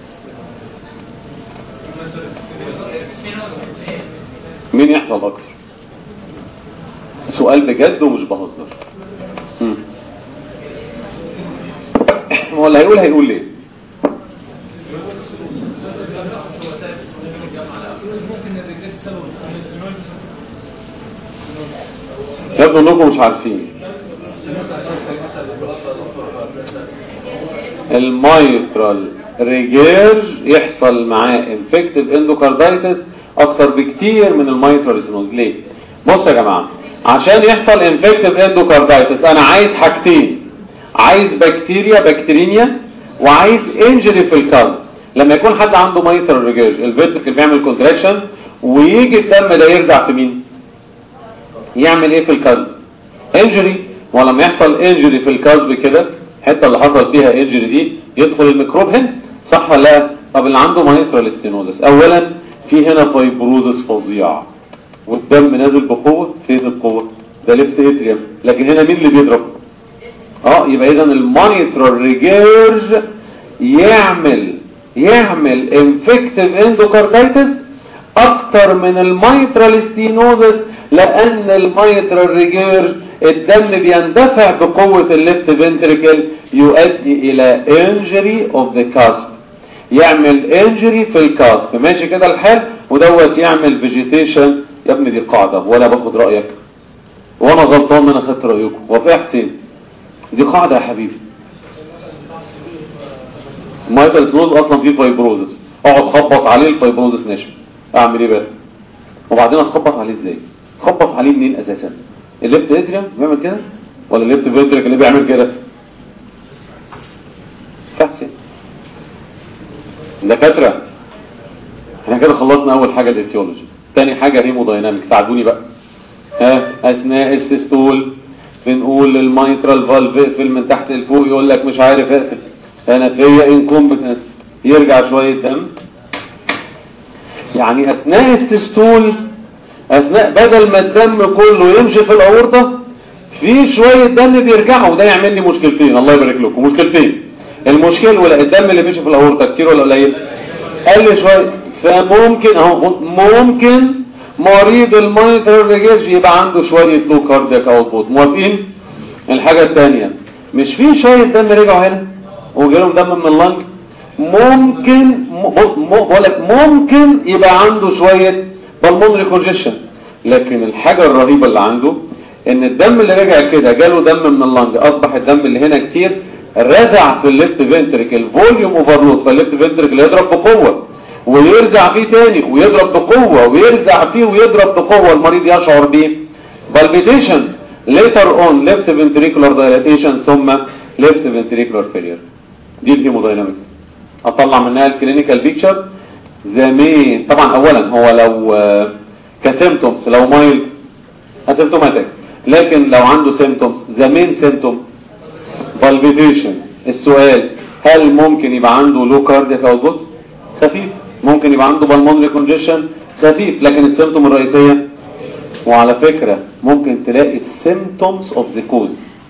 مين يحصل اكتر سؤال بجد ومش بهزر مم. هو اللي هيقول هيقول ليه يبدو انكم مش عارفين المايترال ريجيرج يحصل معاه انفكتيف اندوكاردايتس اكتر بكتير من المايترال سنوز ليه بص يا جماعه عشان يحصل انفكتيف اندوكاردايتس انا عايز حاجتين عايز بكتيريا بكتيرينيا وعايز انجري في الكاز لما يكون حد عنده مايترال ريجيرج الفيتريكل بيعمل كونتراكشن ويجي الدم ده يرجع في مين يعمل ايه في الكاز انجري ولما يحصل انجري في الكاز كده الحته اللي حصل فيها انجري دي يدخل الميكروب هنا صح ولا لا طب اللي عنده مايترال ستينوزس اولا في هنا فايبروزس فظيع والدم نازل بقوه فين القوه ده ليفت اتريم لكن هنا مين اللي بيضرب اه يبقى اذا المايترال ريجيرج يعمل يعمل انفكتيف اندوكاردايتس اكتر من المايترال ستينوزس لان المايترال ريجيرج الدم بيندفع بقوة الليفت فنتريكل يؤدي الى انجري اوف ذا كاسب يعمل انجري في الكاسب ماشي كده الحال ودوت يعمل فيجيتيشن يا ابني دي قاعدة ولا باخد رأيك وانا غلطان من اخدت رأيكم وفي حسين دي قاعدة يا حبيبي المايترال سنوز اصلا فيه فايبروزس اقعد خبط عليه الفايبروزس ناشف اعمل ايه بقى وبعدين اخبط عليه ازاي خبط عليه منين اساسا الليفت اتريم بيعمل كده ولا الليفت فنتريك اللي بيعمل كده فحسن دكاتره احنا كده خلصنا اول حاجه الايتيولوجي تاني حاجه هيمودايناميك ساعدوني بقى ها اثناء السيستول بنقول المايترال فالف اقفل من تحت لفوق يقول لك مش عارف اقفل انا فيا انكومبتنس يرجع شويه دم يعني اثناء السيستول اثناء بدل ما الدم كله يمشي في الاورطه في شويه دم بيرجعوا وده يعمل لي مشكلتين الله يبارك لكم مشكلتين المشكله ولا الدم اللي مشي في الاورطه كتير ولا قليل قل شويه فممكن اهو ممكن مريض المايترال ريجيرج يبقى عنده شويه لو كاردياك اوتبوت موافقين الحاجه الثانيه مش في شويه دم رجعوا هنا وجالهم دم من اللنج ممكن بقول لك ممكن يبقى عنده شويه بالمونري كونجيشن لكن الحاجة الرهيبة اللي عنده ان الدم اللي رجع كده جاله دم من اللنج اصبح الدم اللي هنا كتير رزع في الليفت فنتريكل فوليوم اوفرلود فالليفت فنتريكل يضرب بقوة ويرجع فيه تاني ويضرب بقوة ويرجع فيه ويضرب بقوة المريض يشعر بيه بالبيتيشن later on left ventricular dilatation ثم left ventricular failure دي الهيموداينامكس اطلع منها الكلينيكال بيكتشر زمين طبعا اولا هو لو كسيمتومز لو مايل اسيمتوماتيك لكن لو عنده سيمتومز زمين سيمتوم بالبيتيشن السؤال هل ممكن يبقى عنده لو كاردياك اوتبوت خفيف ممكن يبقى عنده بالمونري كونجيشن خفيف لكن السيمتوم الرئيسيه وعلى فكره ممكن تلاقي السيمتومز اوف ذا كوز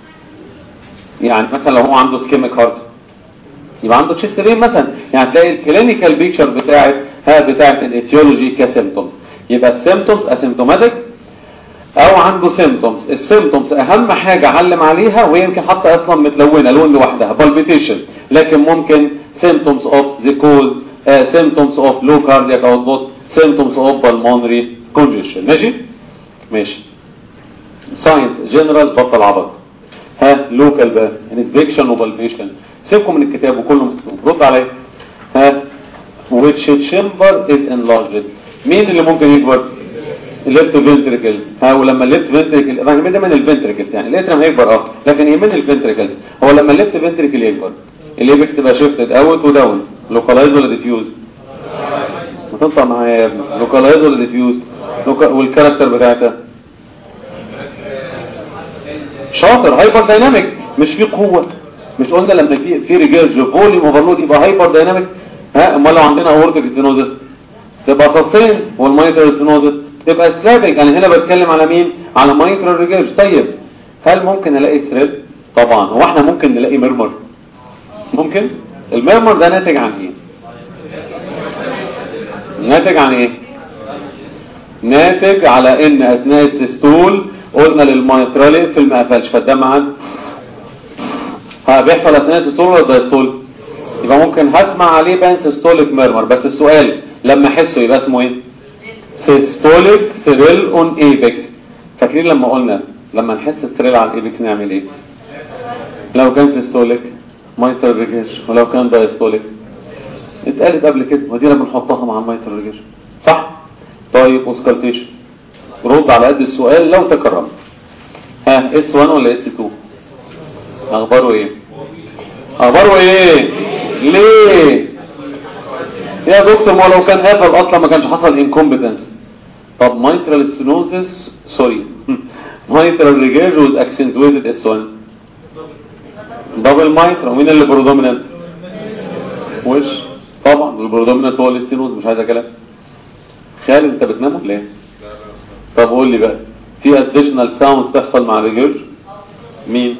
يعني مثلا لو هو عنده سكيميك هارت يبقى عنده تشيست رين مثلا يعني تلاقي الكلينيكال بيكتشر بتاعت ها بتاعت الايتيولوجي كسيمتومز يبقى السيمتومز اسيمتوماتيك او عنده سيمتومز السيمتومز اهم حاجة علم عليها وهي يمكن حتى اصلا متلونة لون لوحدها بالبيتيشن لكن ممكن symptoms of the cause uh, symptoms of low cardiac output symptoms of pulmonary congestion ماشي ماشي ساينس جنرال بطل عبط ها لوكال بقى انسبكشن وبالبيشن سيبكم من الكتاب وكله مكتوب رد عليا ها which chamber is enlarged مين اللي ممكن يكبر الليفت فنتريكل ها ولما الليفت فنتريكل انا يهمني من الفنتريكلز يعني الاترم هيكبر اه لكن يهمني الفنتريكلز هو لما الليفت فنتريكل يكبر الايبكس تبقى شيفتد اوت وداون لوكالايز ولا ديفيوز ما تنطق معايا يا ابني لوكالايز ولا ديفيوز والكاركتر بتاعتها شاطر هايبر دايناميك مش في قوة مش قلنا لما في في ريجيرج فوليوم اوفرلود يبقى هايبر دايناميك ها امال لو عندنا اورتيك ستينوزس تبقى سستين والمايترال ستينوزس تبقى سلابنج انا هنا بتكلم على مين على مايترال ريجيرج طيب هل ممكن الاقي ثريد طبعا هو احنا ممكن نلاقي مرمر ممكن المرمر ده ناتج عن ايه ناتج عن ايه ناتج على ان اثناء السيستول قلنا للمايترالي في ما قفلش فالدم عن ها بيحصل اثناء السيستول ولا الدايستول يبقى ممكن هسمع عليه بان سيستوليك ميرمر بس السؤال لما احسه يبقى اسمه ايه سيستوليك ثريل اون ايبكس فاكرين لما قلنا لما نحس الثريل على الايبكس نعمل ايه لو كان سيستوليك مايتر ريجيش ولو كان دايستوليك اتقالت قبل كده ودينا بنحطها مع المايتر ريجيش صح طيب اوسكالتيشن رد على قد السؤال لو تكرم ها اس 1 ولا اس 2 اخباره ايه اخباره ايه ليه يا دكتور ما لو كان قافل اصلا ما كانش حصل انكومبتنس طب مايترال ستينوزس سوري مايترال ريجيرج وذ اكسنتويتد اس 1 دبل مايترا ومين اللي برودومينانت وش طبعا البرودومينانت هو الاستينوز مش عايز كلام خالد انت بتنام ولا ايه طب قول لي بقى في اديشنال ساوندز تحصل مع الريجيرج مين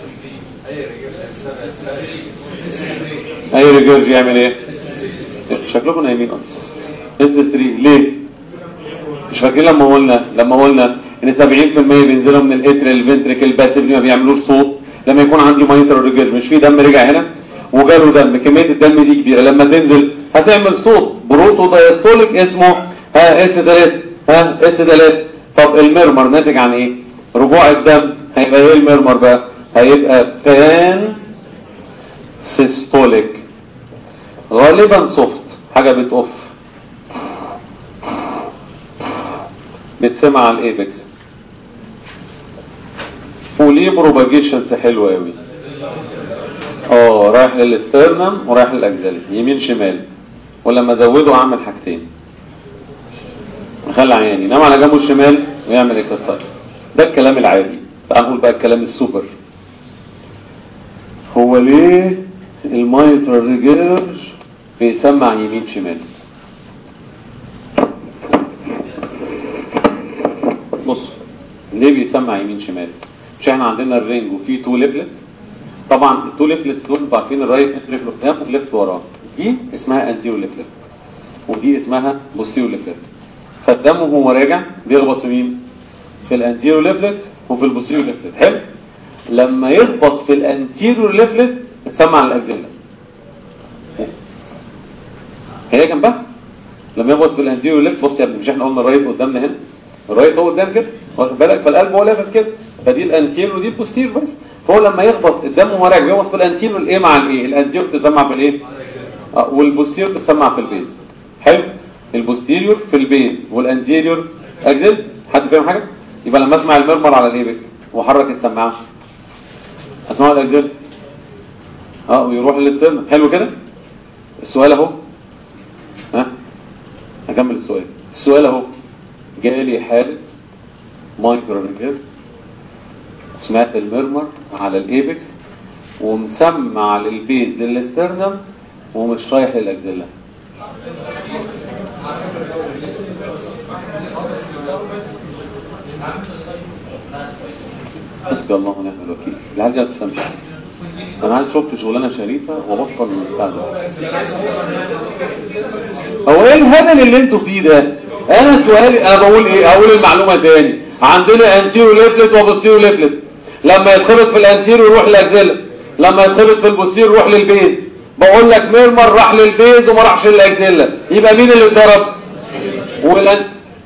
اي ريجيرج يعمل ايه شكلكم نايمين اصلا اس 3 ليه مش فاكرين لما قلنا لما قلنا ان 70% بينزلوا من الاتريال الفنتريكل بس ما بيعملوش صوت لما يكون عندي مايتر ريجيرج مش في دم رجع هنا وجاله دم كميه الدم دي كبيره لما تنزل هتعمل صوت بروتو دايستوليك اسمه ها اس 3 ها اس 3 طب المرمر ناتج عن ايه رجوع الدم هيبقى ايه المرمر بقى هيبقى بان سيستوليك غالبا سوفت حاجة بتقف بتسمع على الايبكس وليه بروباجيشنز حلوة قوي اه رايح للاسترنم ورايح للاجزالي يمين شمال ولما ازوده اعمل حاجتين اخلي عياني ينام على جنبه الشمال ويعمل اكسرسايز ده الكلام العادي تعال نقول بقى الكلام السوبر هو ليه المايترال ريجيرج بيسمع يمين شمال بص ليه بيسمع يمين شمال مش احنا عندنا الرينج وفيه تو ليفلت طبعا التو ليفلتس دول انتوا عارفين الرايت ليفلت قدام والليفت وراه دي اسمها انتيرو ليفلت ودي اسمها بوستيرو ليفلت فالدم وهو راجع بيخبط في مين في الانتيرو ليفلت وفي البوستيرو ليفلت حلو لما يخبط في الانتيرو ليفلت تسمع الاكزيلا هي جنبها لما يخبط في الانتيرو ليفت بص يا ابني مش احنا قلنا الرايت قدامنا هنا الرايت هو قدام كده واخد بالك فالقلب هو لافت كده فدي الانتيرو ودي البوستيرو بس فهو لما يخبط الدم وهو راجع يخبط في الانتيرو الايه مع الايه الانتيرو تسمع في الايه آه، والبوستيريور تسمع في البيز حلو البوستيريور في البيز والانتيريور اجزل حد فاهم حاجه يبقى لما اسمع المرمر على الايبكس واحرك السماعه اسمع الاجزل اه ويروح للاسترن حلو كده السؤال اهو ها هكمل السؤال السؤال اهو جالي حاله مايكرو ريجير سمعت المرمر على الايبكس ومسمع للبيز للاسترنم ومش رايح للاجزله حسبي الله ونعم الوكيل العيال دي ما تفهمش انا عايز شفت شغلانه شريفه وبطل من بتاع ده هو ايه الهبل اللي انتوا فيه ده انا سؤالي انا بقول ايه اقول المعلومه تاني عندنا انتيرو ليفلت وبوستيرو ليفلت لما يتخبط في الانتيرو يروح للاجزله لما يتخبط في البوستيرو يروح للبيز بقول لك ميرمر راح للبيز وما راحش للاجزله يبقى مين اللي اتضرب والان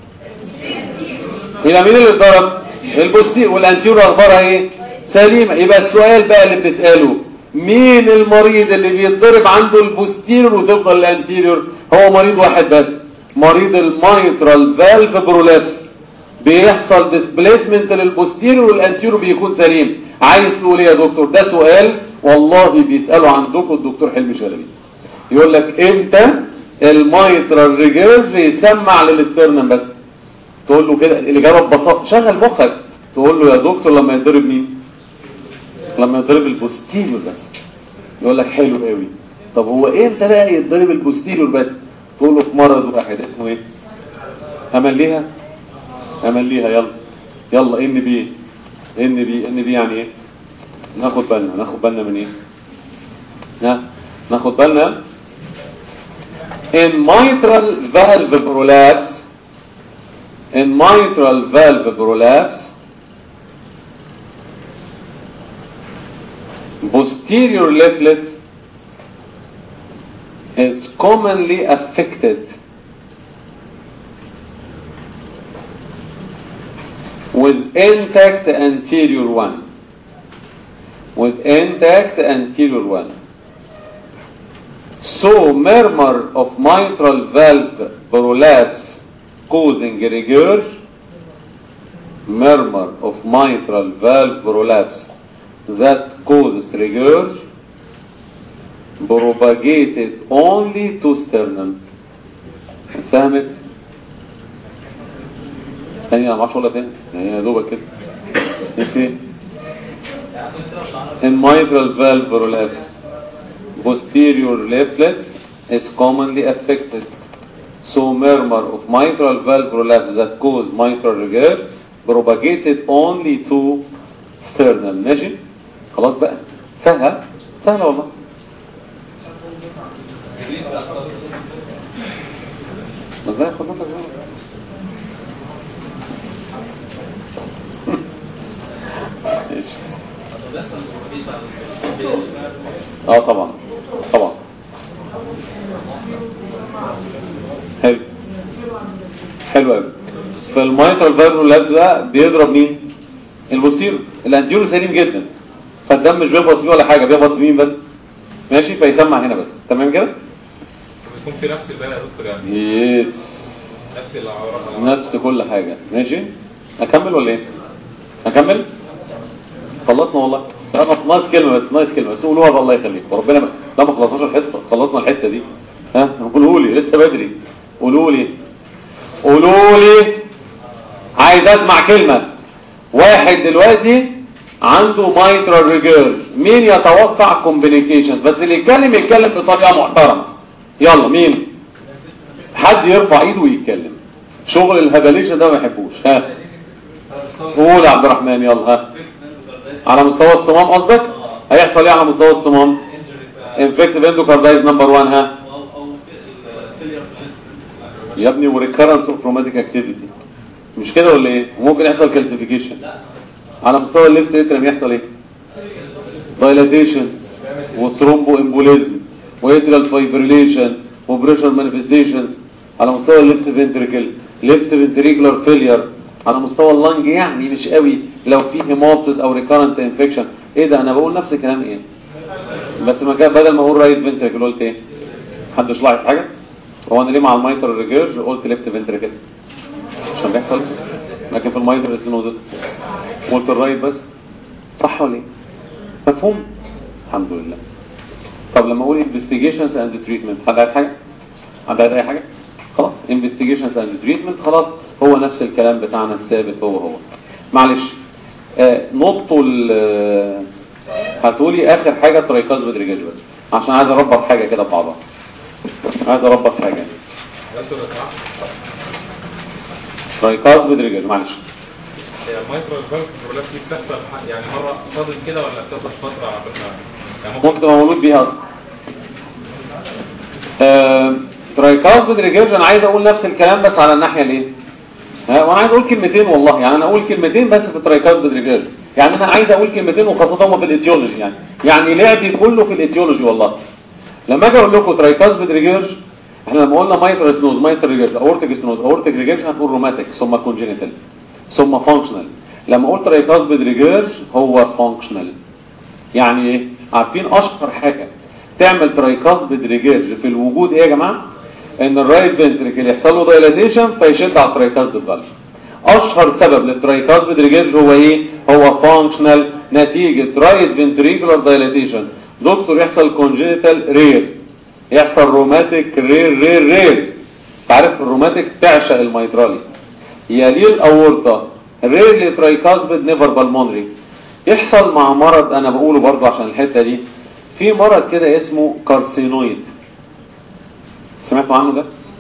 يبقى مين اللي اتضرب البوستير والانتيرو اخبارها ايه سليمه يبقى السؤال بقى اللي بتساله مين المريض اللي بيتضرب عنده البوستيرور وتفضل الانتيريور هو مريض واحد بس مريض المايترال فالف برولابس بيحصل ديسبليسمنت للبوستيريور والانتيريور بيكون سليم عايز تقول ايه يا دكتور ده سؤال والله بيسالوا عندكم الدكتور حلمي شلبي يقول لك امتى المايترال ريجيرز يسمع للاسترنم بس تقول له كده الاجابه ببساطه شغل مخك تقول له يا دكتور لما يضرب مين لما يضرب البوستيريور بس يقول لك حلو قوي طب هو امتى بقى يضرب البوستيريور بس تقول له في مرض واحد اسمه ايه امليها امليها يلا يلا ان بي ان بي ان بي يعني ايه ناخد بالنا ناخد بالنا من ايه ها ناخد بالنا in mitral valve prolapse in mitral valve prolapse posterior leaflet is commonly affected with intact anterior one with intact anterior one so murmur of mitral valve prolapse causing regurg murmur of mitral valve prolapse that causes regurg propagated only to sternum فهمت ثانية انا معرفش اقولها تاني يعني يا دوبك كده ايه in mitral valve prolapse posterior leaflet is commonly affected so murmur of mitral valve prolapse that cause mitral regurg propagated only to sternum ماشي خلاص بقى سهلة سهلة والله ازاي خد بالك بقى؟ ماشي. اه طبعا طبعا حلو حلو قوي فالمايترال فايبرولابس ده بيضرب مين البوستيرو الانتيرو سليم جدا فالدم مش بيخبط فيه ولا حاجه بيخبط في مين بس ماشي فيسمع هنا بس تمام كده بيكون في نفس البال يا دكتور يعني يس نفس العورة نفس كل حاجة ماشي اكمل ولا ايه اكمل خلصنا والله لا، ناقص كلمة بس ناقص كلمة بس قولوها بقى الله يخليك وربنا ما لا ما خلصناش الحصة خلصنا الحتة دي ها قولوا لي لسه بدري قولوا لي قولوا لي عايز اسمع كلمة واحد دلوقتي عنده مايترال ريجيرز مين يتوقع كومبليكيشنز بس اللي يتكلم يتكلم بطريقة محترمة يلا مين حد يرفع ايده ويتكلم شغل الهبليشة ده ما يحبوش ها قول يا عبد الرحمن يلا ها على مستوى الصمام قصدك هيحصل ايه على مستوى الصمام انفكتيف اندوكاردايز نمبر 1 ها يا ابني وريكارنس اوف روماتيك اكتيفيتي مش كده ولا ايه وممكن يحصل كالسيفيكيشن على مستوى الليفت اترم يحصل ايه دايلاتيشن وثرومبو امبوليزم واترال فايبريليشن وبريشر مانيفستيشنز على مستوى الليفت فنتريكل ليفت فنتريكولار فيلير على مستوى اللنج يعني مش قوي لو في هيموبسيس او ريكارنت انفكشن ايه ده انا بقول نفس الكلام ايه بس ما كان بدل ما اقول رايت فنتريكل قلت ايه محدش لاحظ حاجه هو انا ليه مع المايتر ريجيرج قلت ليفت فنتريكل عشان بيحصل لكن في المايتر سينوزس قلت الرايت بس صح ولا ايه مفهوم الحمد لله طب لما اقول investigations and treatment حد عايز حاجه حد عايز اي حاجه خلاص investigations and treatment خلاص هو نفس الكلام بتاعنا الثابت هو هو معلش آه نقطه ال هتقولي اخر حاجه تريكاز بدريجاج بس عشان عايز اربط حاجه كده ببعضها عايز اربط حاجه دكتور لو سمحت تريكاز بدريجاج معلش هي المايكرو فالف برولابس دي بتحصل ح- يعني مرة صادم كده ولا بتاخد فترة على فكرة؟ يعني ممكن تبقى مولود بيها اصلا ترايكاز بدريجيرج انا عايز اقول نفس الكلام بس على الناحيه الايه ها وانا عايز اقول كلمتين والله يعني انا اقول كلمتين بس في ترايكاز بدريجيرج يعني انا عايز اقول كلمتين وخاصه هم في الايتيولوجي يعني يعني لعبي كله في الايتيولوجي والله لما اجي اقول لكم ترايكاز بدريجيرج احنا لما قلنا مايتر سنوز مايتر ريجيرج اورتيك سنوز اورتيك ريجيرج هنقول روماتيك ثم كونجينيتال ثم فانكشنال لما قلت ترايكاز بدريجيرج هو فانكشنال يعني ايه عارفين اشهر حاجة تعمل ترايكاز بدريجيرج في الوجود ايه يا جماعة ان الرايت فنتريكل يحصل له دايلاتيشن فيشد على الترايكاز بالفالف اشهر سبب للترايكاسبيد ريجيرج هو ايه هو فانكشنال نتيجة رايت فنتريكولار دايلاتيشن دكتور يحصل كونجينيتال رير يحصل روماتيك رير رير رير تعرف الروماتيك تعشق الميترالي يليه الاورطه ريرلي ترايكاسبيد نيفر بالمونري يحصل مع مرض انا بقوله برضو عشان الحته دي في مرض كده اسمه كارسينويد سمعتوا عنه ده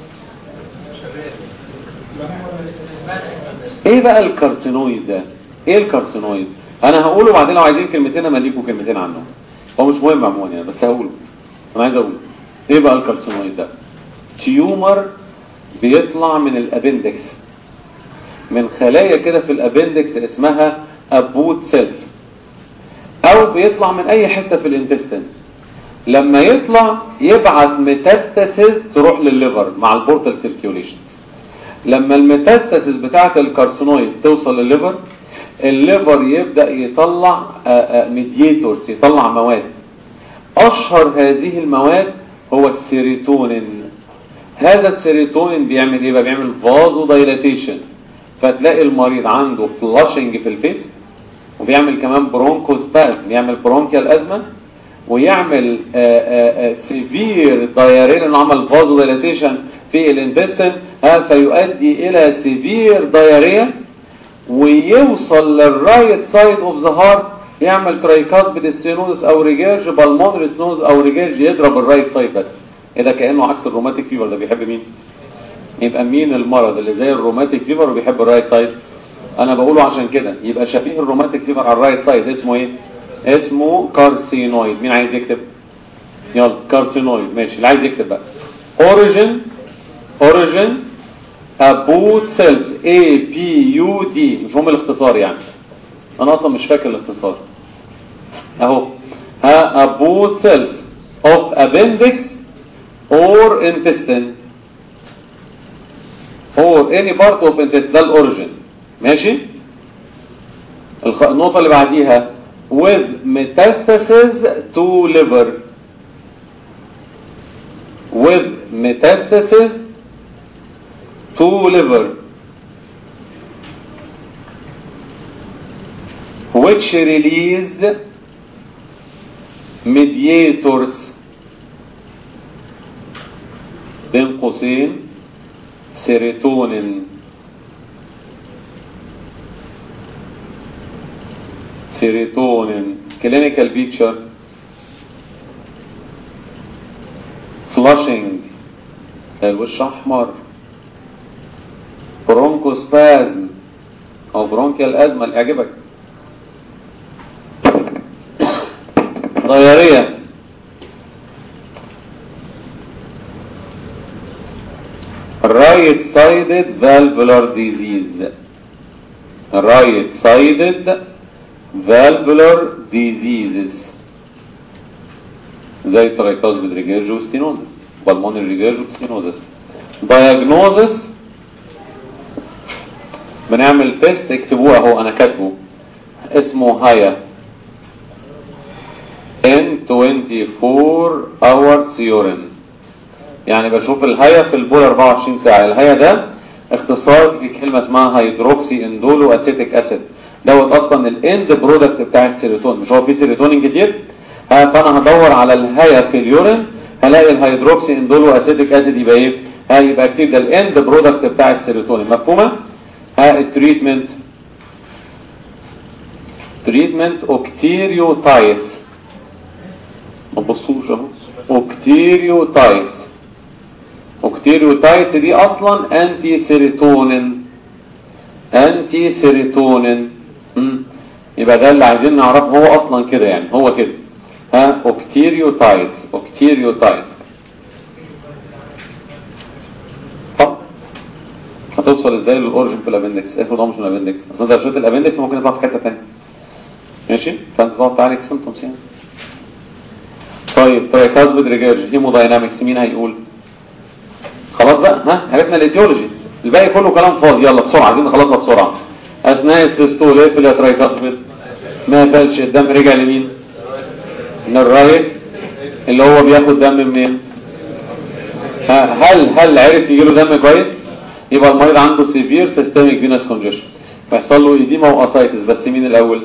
ايه بقى الكارسينويد ده ايه الكارسينويد انا هقوله بعدين لو عايزين كلمتين امليكوا كلمتين عنه هو مش مهم عموما يعني بس هقوله انا عايز اقوله ايه بقى الكارسينويد ده تيومر بيطلع من الابندكس من خلايا كده في الابندكس اسمها ابوت سيلف او بيطلع من اي حتة في الانتستين لما يطلع يبعت ميتاستاسيس تروح للليفر مع البورتال سيركيوليشن لما الميتاستاسيس بتاعت الكارسينويد توصل للليفر الليفر يبدأ يطلع ميدياتورز يطلع مواد اشهر هذه المواد هو السيروتونين هذا السيروتونين بيعمل ايه بقى بيعمل فازو دايلاتيشن فتلاقي المريض عنده فلاشنج في الفيس وبيعمل كمان برونكوسبازم بيعمل برونكيال ازمه ويعمل سيفير دايرين لانه عمل فازو دايلاتيشن في الانتستين فيؤدي الى سيفير دايريا ويوصل للرايت سايد اوف ذا هارت يعمل ترايكات بدستينوز او ريجيرج بالمونري سنوز او ريجيرج يضرب الرايت سايد بس ايه ده كانه عكس الروماتيك فيفر ده بيحب مين يبقى مين المرض اللي زي الروماتيك فيفر وبيحب الرايت سايد انا بقوله عشان كده يبقى شبيه الروماتيك فيفر على الرايت سايد اسمه ايه اسمه كارسينويد مين عايز يكتب يلا كارسينويد ماشي اللي عايز يكتب بقى اوريجين اوريجين ابوت سيلز اي بي يو دي مش هم الاختصار يعني انا اصلا مش فاكر الاختصار اهو ها ابوت سيلز اوف appendix or intestine or any part of intestine ده الاوريجين ماشي الخ... النقطة اللي بعديها with metastasis to liver with metastasis to liver which release mediators بين قوسين سيروتونين سيروتونين كلينيكال بيكتشر فلاشنج الوش احمر برونكوسبازم او برونكيال ازمه اللي يعجبك ضياريه right sided valvular disease right sided valvular diseases زي ترايكوزميد ريجيرج وستينوزس بالمونري ريجيرج وستينوزس diagnosis بنعمل تيست اكتبوه اهو انا كاتبه اسمه هايا N24 hours urine يعني بشوف الهيا في البول 24 ساعة الهيا ده اختصار في كلمة اسمها هيدروكسي اندولو اسيتيك اسيد دوت اصلا الاند برودكت بتاع السيروتونين مش هو فيه سيروتونين كتير ها فانا هدور على الهيا في اليورين هلاقي الهيدروكسي اندولو اسيتيك اسيد يبقى ايه ها يبقى اكتب ده الاند برودكت بتاع السيروتونين مفهومه ها التريتمنت تريتمنت اوكتيريوتايتس ما تبصوش اهو اوكتيريوتايتس اوكتيريوتايتس دي اصلا انتي سيروتونين انتي سيروتونين مم. يبقى ده اللي عايزين نعرفه هو اصلا كده يعني هو كده ها اوكتيريوتايتس اوكتيريوتايتس طب هتوصل ازاي للاورجن في الابندكس افرض هو مش من الابندكس اصل ده شويه الابندكس ممكن يطلع في حته ثانيه ماشي فانت تقعد تعالج سيمبتومز يعني طيب ترايكازبيد ريجيرج هيموداينامكس مين هيقول خلاص بقى ها عرفنا الايتيولوجي الباقي كله كلام فاضي يلا بسرعه عايزين نخلصها بسرعه اثناء السيستول ايه في الترايكازبيد ما قفلش الدم رجع لمين من الرايت اللي هو بياخد دم منين ها هل هل عرف يجيله دم كويس يبقى المريض عنده سيفير سيستميك فينس كونجيشن فيحصل له ايديما واسايتس بس مين الاول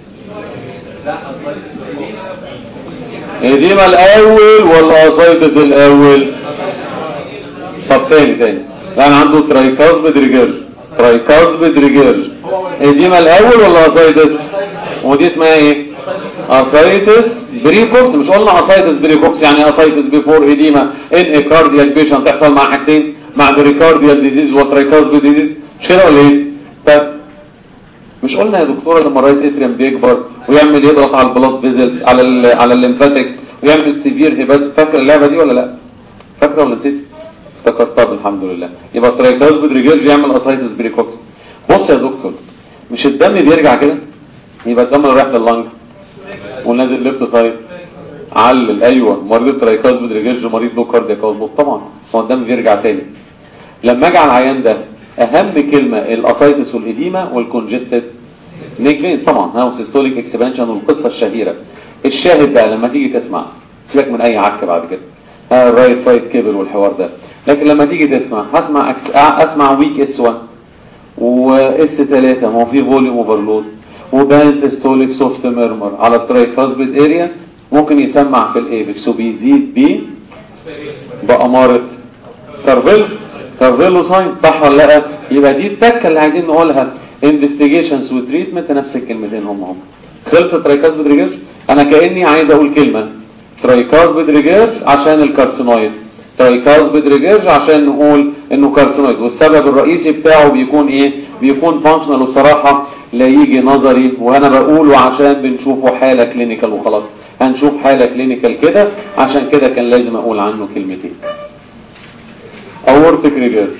ايديما الاول ولا اسايتس الاول طب تاني تاني يعني عنده ترايكاسبيد ريجيرج ترايكاسبيد ريجيرج ايديما الاول ولا اسايتس ودي اسمها ايه اسايتس بريكوكس مش قلنا اسايتس بريكوكس يعني اسايتس بيفور ايديما ان ايكارديال بيشنت تحصل مع حاجتين مع بريكارديال ديزيز وترايكاسبيد ديزيز مش كده ولا ايه طب مش قلنا يا دكتوره لما الرايت اتريم بيكبر ويعمل يضغط على البلاد فيزلز على ال على الليمفاتكس ويعمل سيفير هيبات فاكر اللعبه دي ولا لا فاكره ولا نسيت افتكرتها الحمد لله يبقى الترايكاسبيد ريجيرج يعمل اسايتس بريكوكس بص يا دكتور مش الدم بيرجع كده يبقى الدم اللي رايح لللنج ونازل ليفت سايد علل ايوه مريض الترايكاسبيد ريجيرج مريض لو كاردياك اوزموس طبعا هو الدم بيرجع تاني لما اجي على العيان ده اهم كلمه الاسايتس والاديما والكونجستد نيكلين طبعا ها سيستوليك اكسبانشن والقصه الشهيره الشاهد بقى لما تيجي تسمع سيبك من اي عك بعد كده ها الرايت سايد كبر والحوار ده لكن لما تيجي تسمع هسمع أكس... اسمع ويك اس 1 واس 3 هو في فوليوم اوفرلود وبان سيستوليك سوفت ميرمر على الترايكاسبيد اريا ممكن يسمع في الايبكس وبيزيد بيه بأمارة كارفيل كارفيلو ساين صح ولا لا يبقى دي التكه اللي عايزين نقولها انفستيجيشنز وتريتمنت نفس الكلمتين هم هم خلص ترايكاسبيد ريجيرش انا كاني عايز اقول كلمه ترايكاسبيد ريجيرش عشان الكارسينويد ترايكاسبيد ريجيرش عشان نقول انه كارسينويد والسبب الرئيسي بتاعه بيكون ايه بيكون فانكشنال وصراحه لا يجي نظري وانا بقوله عشان بنشوفه حاله كلينيكال وخلاص هنشوف حاله كلينيكال كده عشان كده كان لازم اقول عنه كلمتين اورتك ريجيرش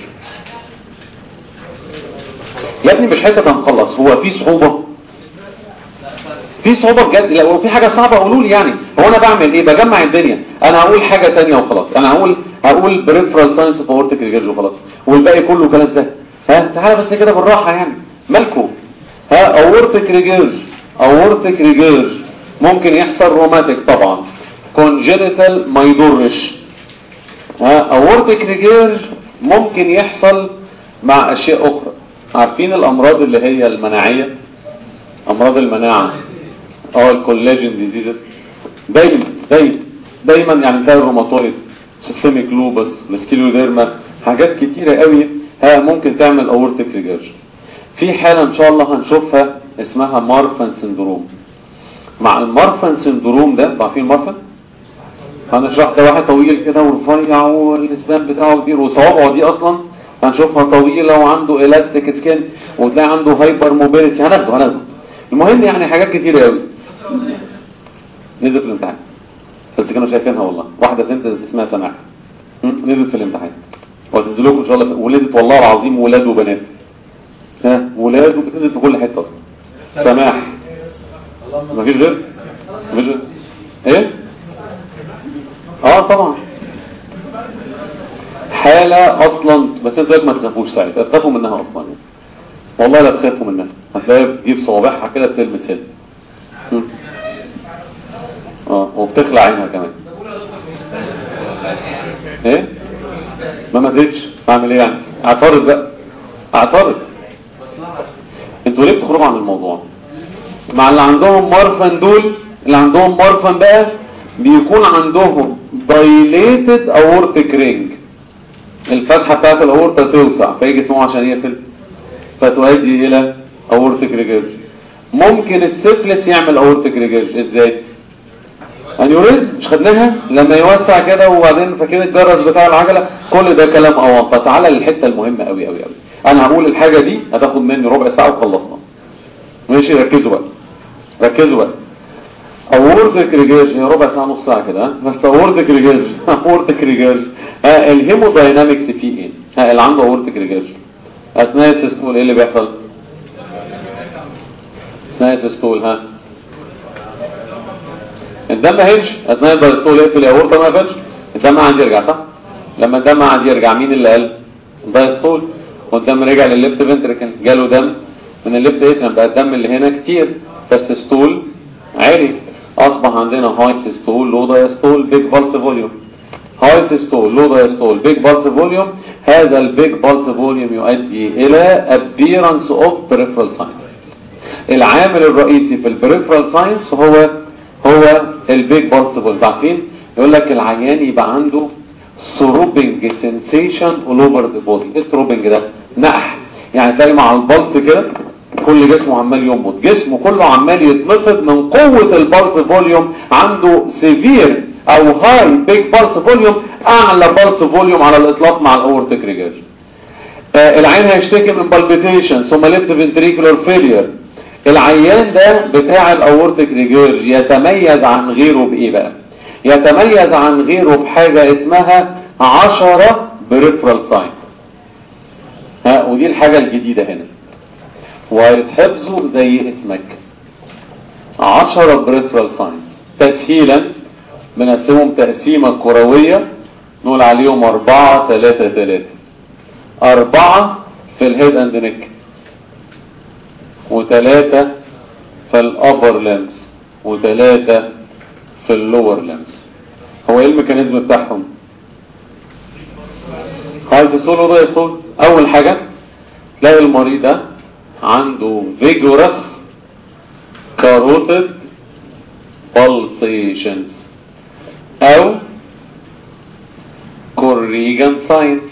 يا ابني مش حته هنخلص هو في صعوبه في صعوبه بجد لو في حاجه صعبه قولوا لي يعني هو انا بعمل ايه بجمع الدنيا انا هقول حاجه تانية وخلاص انا هقول هقول بريفرال ساينس اوف اورتك ريجيرش وخلاص والباقي كله كلام سهل ها تعالى بس كده بالراحه يعني مالكم ها اورتك ريجيرش اورتك ريجيرش ممكن يحصل روماتيك طبعا كونجينيتال ما يضرش ها اورتك ريجيرش ممكن يحصل مع اشياء اخرى عارفين الامراض اللي هي المناعيه امراض المناعه اه الكولاجين ديزيزز دايما دايما دايما يعني تلاقي الروماتويد سيستميك لوبس السكيلوديرما حاجات كتيره قوي ها ممكن تعمل اورتك ريجيرش في حاله ان شاء الله هنشوفها اسمها مارفان سندروم مع المارفان سندروم ده عارفين المارفان هنشرح ده واحد طويل كده ورفيع والاسبان بتاعه كبير وصوابعه دي اصلا هنشوفها طويلة وعنده الاستيك سكين وتلاقي عنده هايبر موبيليتي هناخده هناخده المهم يعني حاجات كتيرة قوي نزل في الامتحان بس كانوا شايفينها والله واحدة سنت اسمها سماح نزلت في الامتحان وهتنزلوكم ان شاء الله ولدت والله العظيم ولاد وبنات ها ولاد وبتنزل في كل حتة اصلا سماح مفيش غير مفيش غير ايه اه طبعا حالة اصلا بس انت ما تخافوش ساعتها تخافوا منها اصلا يعني. والله لا تخافوا منها هتلاقيها بتجيب صوابعها كده بتلمس هنا اه وبتخلع عينها كمان ايه ما ماتتش اعمل ايه يعني اعترض بقى اعترض انتوا ليه بتخرجوا عن الموضوع مع اللي عندهم مارفن دول اللي عندهم مارفن بقى بيكون عندهم dilated aortic ring الفتحة بتاعت الاورطة توسع فيجي اسمه عشان يقفل فتؤدي الى aortic regurg ممكن السفلس يعمل aortic regurg ازاي انيوريزم مش خدناها لما يوسع كده وبعدين فاكرين الجرس بتاع العجلة كل ده كلام اوان فتعالى للحتة المهمة قوي قوي قوي انا هقول الحاجة دي هتاخد مني ربع ساعة وخلصنا ماشي ركزوا بقى ركزوا بقى اورتك ريجيرج هي ربع ساعه نص ساعه كده بس اورتك ريجيرج اورتك ريجيرج ها الهيموداينامكس فيه ايه ها اللي عنده اورتك ريجيرج اثناء السيستول ايه اللي بيحصل اثناء السيستول ها الدم هيمشي اثناء الدايستول يقفل الاورطه ما قفلش الدم عاد يرجع صح لما الدم عاد يرجع مين اللي قال الدايستول والدم رجع للليفت فنتركل جاله دم من الليفت اترم بقى الدم اللي هنا كتير فالسيستول عالي اصبح عندنا هاي سيستول لو دايستول بيج فالس فوليوم هاي سيستول لو دايستول بيج بالس فوليوم هذا البيج بالس فوليوم يؤدي الى appearance of peripheral signs العامل الرئيسي في البريفرال ساينس هو هو البيج بالس فوليوم عارفين يقول لك العيان يبقى عنده ثروبنج سensation all over the body ايه الثروبنج ده نقح يعني تلاقي مع البلس كده كل جسمه عمال ينبض جسمه كله عمال يتنفض من قوة البلس فوليوم عنده سيفير او هاي بيج بالس فوليوم اعلى بالس فوليوم على الاطلاق مع الاورتيك ريجرج آه العين هيشتكي من بالبيتيشن ثم ليفت فنتريكولار فيلير العيان ده بتاع الاورتيك ريجرج يتميز عن غيره بايه بقى يتميز عن غيره بحاجة اسمها عشرة بريفرال ساين ها ودي الحاجة الجديدة هنا ويتحفظوا زي اسمك عشرة بريفرال ساين تسهيلا بنقسمهم تقسيمة كروية نقول عليهم أربعة ثلاثة ثلاثة أربعة في الهيد أند نيك وثلاثة في الأبر لينس وثلاثة في اللور لينس هو ايه الميكانيزم بتاعهم عايز يصول وده يصول اول حاجة تلاقي المريض ده عنده vigorous carotid pulsations او كوريجان ساين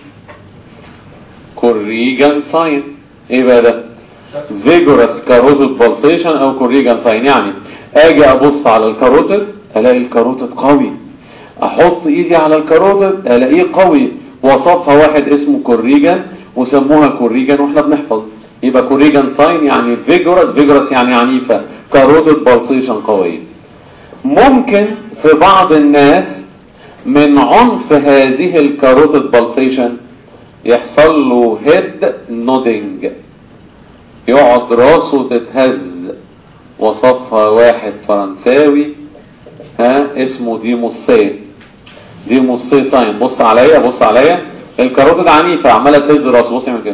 كوريجان ساين ايه بقى ده vigorous carotid pulsation او كوريجان ساين يعني اجي ابص على الكاروتيد الاقي الكاروتيد قوي احط ايدي على الكاروتيد الاقيه قوي وصفها واحد اسمه كوريجان وسموها كوريجان واحنا بنحفظ يبقى كوريجان ساين يعني فيجورس فيجورس يعني عنيفة كاروتيد بالسيشن قوية ممكن في بعض الناس من عنف هذه الكاروتيد بالسيشن يحصل له هيد نودنج يقعد راسه تتهز وصفها واحد فرنساوي ها اسمه ديموسي ديموسي ساين بص عليا بص عليا الكاروتيد عنيفة عمالة تهز راسه بص يعمل كده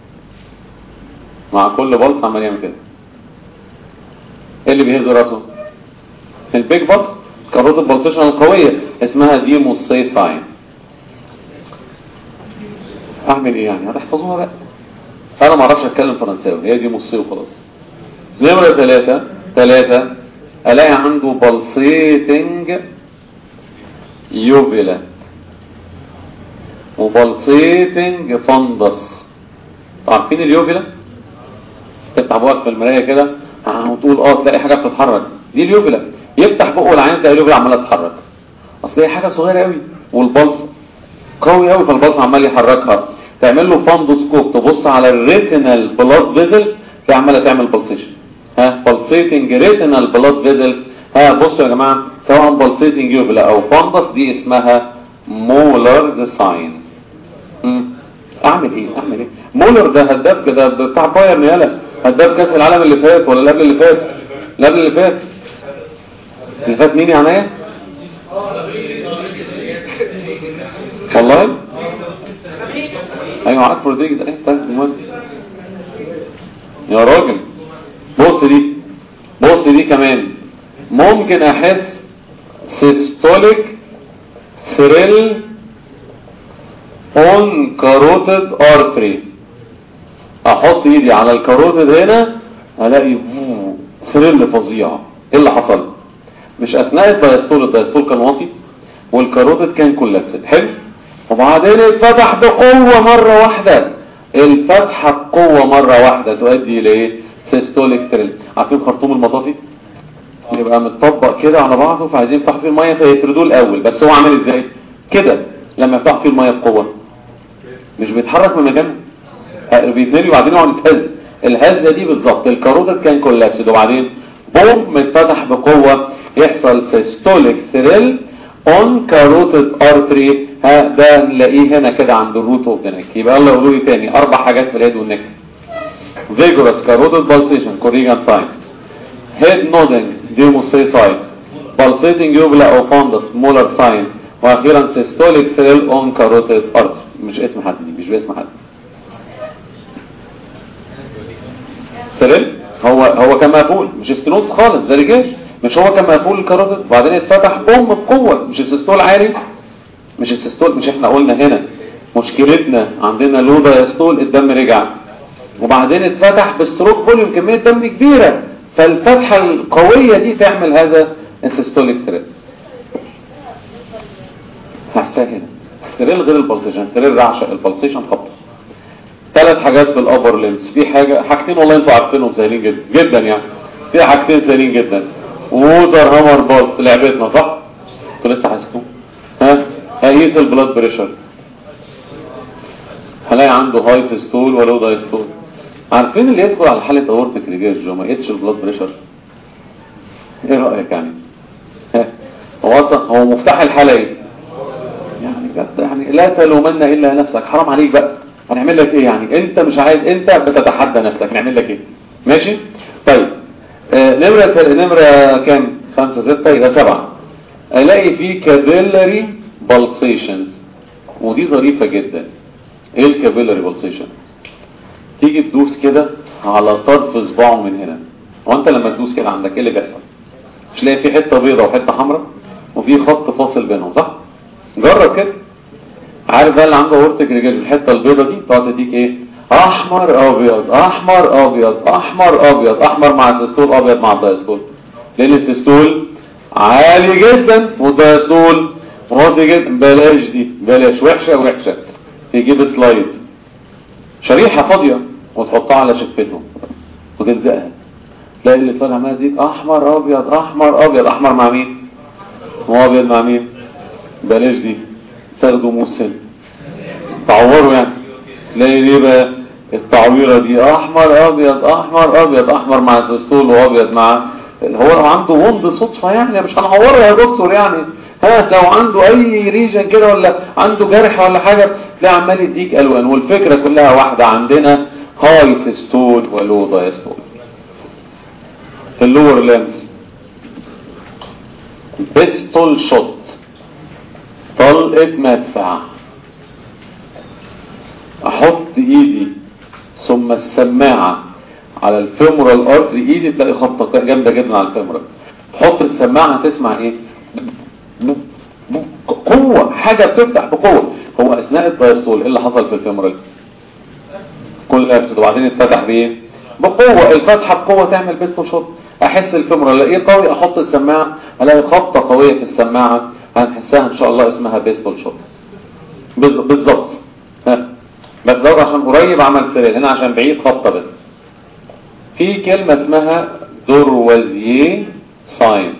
مع كل بلس عمال يعمل كده ايه اللي بيهز راسه البيج بلس كاروتيد بلسيشن القوية اسمها ديموسي ساين اعمل ايه يعني هتحفظوها بقى انا ما اعرفش اتكلم فرنساوي هي ديموسي وخلاص نمرة ثلاثة ثلاثة الاقي عنده بلسيتنج يوفيلا وبلسيتنج فندس عارفين اليوفيلا تفتح بقك في المرايه كده وتقول اه تلاقي حاجه بتتحرك دي اليوفيلا يفتح بقه العين تلاقي اليوفيلا عماله تتحرك اصل هي حاجه صغيره قوي والبلس قوي قوي فالبلس عمال يحركها تعمل له فاندوسكوب تبص على الريتينال بلاد فيزل تلاقي عماله تعمل بلسيشن ها بلسيتنج ريتينال بلاد فيزل ها بصوا يا جماعه سواء بلسيتنج يوفيلا او فاندس دي اسمها مولرز ساين اعمل ايه اعمل ايه مولر ده هداف ده بتاع بايرن يالا هداف كاس العالم اللي فات ولا اللي قبل اللي فات اللي قبل اللي فات اللي فات مين يا عناية والله ايوه عارف رودريجز ايه طيب المهم يا راجل بص دي بص دي كمان ممكن احس سيستوليك ثريل اون كاروتيد ارتري احط ايدي على الكاروتيد هنا الاقي ثريل فظيع ايه اللي حصل مش اثناء الدايستول الدايستول كان واطي والكاروتيد كان كولابسد حلو وبعدين اتفتح بقوة مرة واحدة الفتحة بقوة مرة واحدة تؤدي لايه سيستوليك ثريل عارفين خرطوم المطافي يبقى متطبق كده على بعضه فعايزين يفتحوا فيه الميه فيفردوه الاول بس هو عامل ازاي كده لما يفتحوا فيه الميه بقوه مش بيتحرك من مكانه بيتنري وبعدين يقعد يتهز الهزه دي بالظبط الكاروتيد كان كولابسد وبعدين بوم متفتح بقوه يحصل سيستوليك ثريل اون كاروتيد ارتري ها ده نلاقيه هنا كده عند الروت اوف ذا نيك يبقى يلا قولوا لي تاني اربع حاجات في الهيد والنك فيجورس كاروتيد بالسيشن كوريجان ساين هيد نودنج ديموسيسايد pulsating uvula او فاندس مولر ساين واخيرا سيستوليك ثريل اون كاروتيد ارت مش اسم حد دي مش باسم حد ثريل هو هو كان مقفول مش استنوز خالص ده رجاش مش هو كان مقفول الكاروتيد وبعدين اتفتح بوم بقوه مش السيستول عالي مش السيستول مش احنا قلنا هنا مشكلتنا عندنا لو دايستول الدم رجع وبعدين اتفتح بستروك فوليوم كمية دم كبيرة فالفتحة القوية دي تعمل هذا السيستوليك تريل هحسها هنا التريل غير البلسيشن التريل رعشة البلسيشن خبط ثلاث حاجات في الابر ليمس في حاجة حاجتين والله انتوا عارفينهم سهلين جدا جدا يعني في حاجتين سهلين جدا ووتر هامر بالس لعبتنا صح انتوا لسه حاسبين ها هقيس البلاد بريشر هلاقي عنده هاي سيستول ولو دايستول عارفين اللي يدخل على حالة اورتيك ريجيرج وما يقيسش البلاد بريشر ايه رأيك يعني ها هو اصلا هو مفتاح الحالة ايه يعني بجد يعني لا تلومن الا نفسك حرام عليك بقى هنعمل لك ايه يعني انت مش عايز انت بتتحدى نفسك نعمل لك ايه ماشي طيب آه نمرة نمرة كام خمسة ستة يبقى سبعة الاقي فيه كابيلاري بالسيشنز ودي ظريفة جدا ايه الكابيلاري بالسيشن تيجي تدوس كده على طرف صباعه من هنا هو انت لما تدوس كده عندك ايه اللي بيحصل مش لاقي في حته بيضاء وحته حمراء وفي خط فاصل بينهم صح جرب كده عارف بقى اللي عنده اورتيك ريجاج الحته البيضاء دي تقعد تديك ايه احمر ابيض احمر ابيض احمر ابيض احمر مع السيستول ابيض مع الدايستول لان السيستول عالي جدا والدايستول واطي جدا بلاش دي بلاش وحشه وحشه تجيب سلايد شريحه فاضيه وتحطها على شفتهم وتلزقها تلاقي اللي طالع عمال يديك احمر ابيض احمر ابيض احمر مع مين وابيض مع مين بلاش دي تاخدوا موسم تعوروا يعني تلاقي ليه بقى التعويره دي احمر ابيض احمر ابيض احمر مع السيستول وابيض مع هو لو عنده وند صدفه يعني مش هنعوره يا دكتور يعني ها لو عنده اي ريجن كده ولا عنده جرح ولا حاجه تلاقي عمال يديك الوان والفكره كلها واحده عندنا هاي سيستول ولو دايستول في اللور ليمز بيستول شوت طلقة مدفع احط ايدي ثم السماعة على الفيمورال ارتري ايدي تلاقي خبطة جامدة جدا على الفيمورال تحط السماعة تسمع ايه قوة حاجة بتفتح بقوة هو اثناء الدايستول ايه اللي حصل في الفيمورال كل لابس وبعدين اتفتح بايه بقوة الفتحة بقوة تعمل بيستول شوت احس الفيمورال الاقيه قوي احط السماعة الاقي خبطة قوية في السماعة هنحسها ان شاء الله اسمها بيستول شوت بالظبط ها بس دوت عشان قريب عمل سرير هنا عشان بعيد خبطة بس في كلمة اسمها دروازيه ساين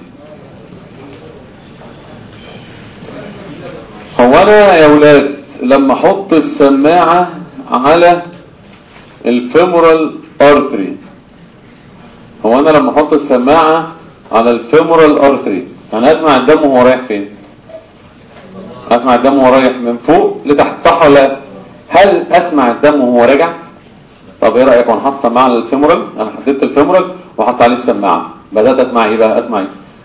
هو انا يا ولاد لما احط السماعة على الفيمورال ارتري هو انا لما احط السماعة على الفيمورال ارتري انا اسمع الدم وهو رايح فين اسمع الدم وهو رايح من فوق لتحت صح ولا هل اسمع الدم وهو راجع طب ايه رايك وانا حاطط سماعه على الفيمورال انا حددت الفيمورال وحط عليه السماعه بدات اسمع ايه بقى اسمع ايه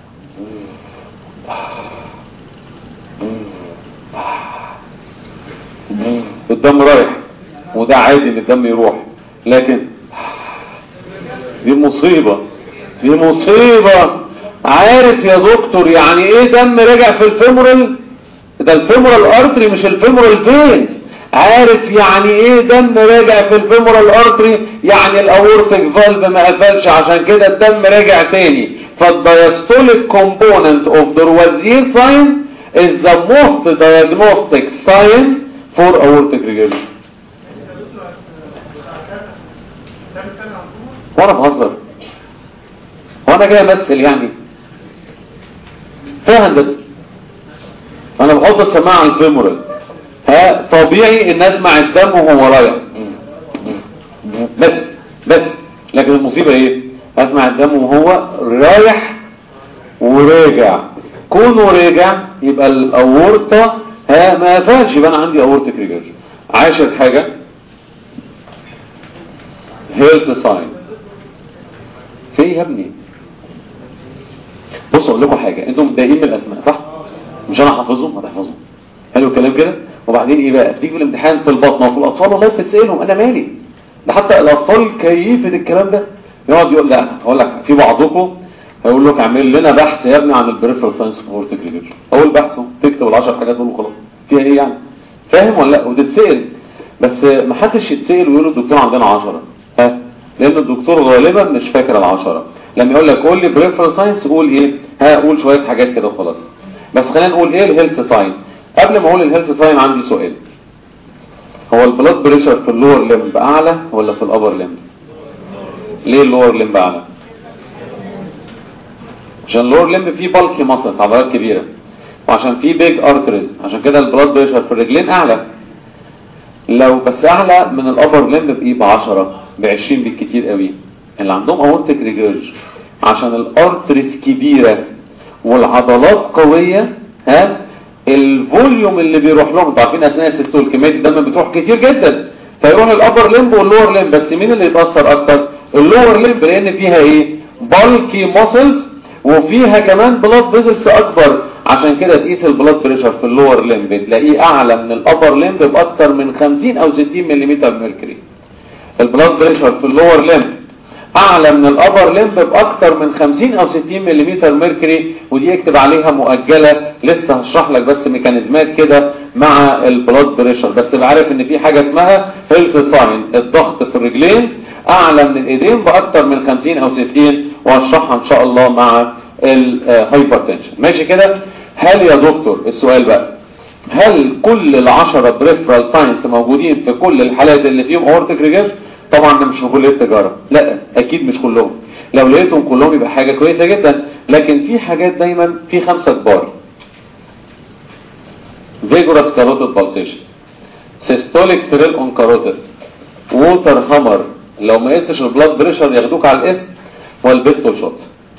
الدم رايح وده عادي ان الدم يروح لكن دي مصيبة دي مصيبة عارف يا دكتور يعني ايه دم رجع في الفيمورال ده الفيمورال ارتري مش الفيمورال فين عارف يعني ايه دم راجع في الفيمورال ارتري يعني الاورتيك فالف ما قفلش عشان كده الدم راجع تاني فالدايستوليك كومبوننت اوف دروازير ساين is the most diagnostic sign for aortic regurgitation وانا بهزر وانا جاي امثل يعني فيها هندسه انا بحط السماعه على الفيمورال ها طبيعي ان اسمع الدم وهو رايح بس بس لكن المصيبه ايه اسمع الدم وهو رايح وراجع كونه راجع يبقى الاورطه ها ما قفلش يبقى انا عندي اورتيك ريجرجن عاشر حاجه هيلث ساين في يا ابني بصوا اقول لكم حاجه انتم متضايقين من الاسماء صح مش انا حافظهم ما تحفظهم حلو الكلام كده وبعدين ايه بقى تيجي في الامتحان في البطنه وفي الاطفال والله بتسالهم انا مالي ده حتى الاطفال كيفه الكلام ده يقعد يقول لا اقول لك في بعضكم هيقول لك اعمل لنا بحث يا ابني عن البريفرال ساينس فورتيك ريجرجن اول بحث تكتب ال10 حاجات دول وخلاص فيها ايه يعني فاهم ولا لا وتتسال بس ما حدش يتسال ويقول له الدكتور عندنا 10 ها لان الدكتور غالبا مش فاكر العشرة لما يقول لك قول لي بريفرال ساينس قول ايه ها قول شويه حاجات كده وخلاص بس خلينا نقول ايه الهيلث ساين قبل ما اقول الهيلث ساين عندي سؤال هو البلاد بريشر في اللور لمب اعلى ولا في الابر لمب ليه اللور لمب اعلى عشان اللور لمب فيه بالكي مصر عضلات كبيره وعشان فيه بيج ارتريز عشان كده البلاد بريشر في الرجلين اعلى لو بس اعلى من الابر لمب بايه ب 10 ب 20 بالكتير قوي اللي عندهم اورتيك ريجيرج عشان الارتريز كبيره والعضلات قويه ها الفوليوم اللي بيروح لهم انتوا عارفين اثناء السيستول كميه الدم بتروح كتير جدا فيروح الابر لمب واللور لمب بس مين اللي يتاثر اكتر اللور لمب لان فيها ايه بالكي ماسلز وفيها كمان بلاد فيزلز اكبر عشان كده تقيس البلاد بريشر في اللور لمب تلاقيه اعلى من الابر لمب باكتر من 50 او 60 ملم ميركوري البلاد بريشر في اللور لمب اعلى من الابر لمب باكتر من 50 او 60 ملم ميركوري ودي اكتب عليها مؤجله لسه هشرح لك بس ميكانيزمات كده مع البلاد بريشر بس تبقى عارف ان في حاجه اسمها هيلث ساين الضغط في الرجلين اعلى من الايدين باكتر من 50 او 60 وهشرحها ان شاء الله مع الهايبرتنشن ماشي كده هل يا دكتور السؤال بقى هل كل العشرة بريفرال ساينس موجودين في كل الحالات اللي فيهم اورتيك ريجيرش طبعا ده مش في كليه التجاره لا اكيد مش كلهم لو لقيتهم كلهم يبقى حاجه كويسه جدا لكن في حاجات دايما في خمسه كبار فيجوراس كاروتيد بالسيشن سيستوليك تريل اون كاروتيد ووتر هامر لو ما قستش البلاد بريشر ياخدوك على الاسم والبيستول شوت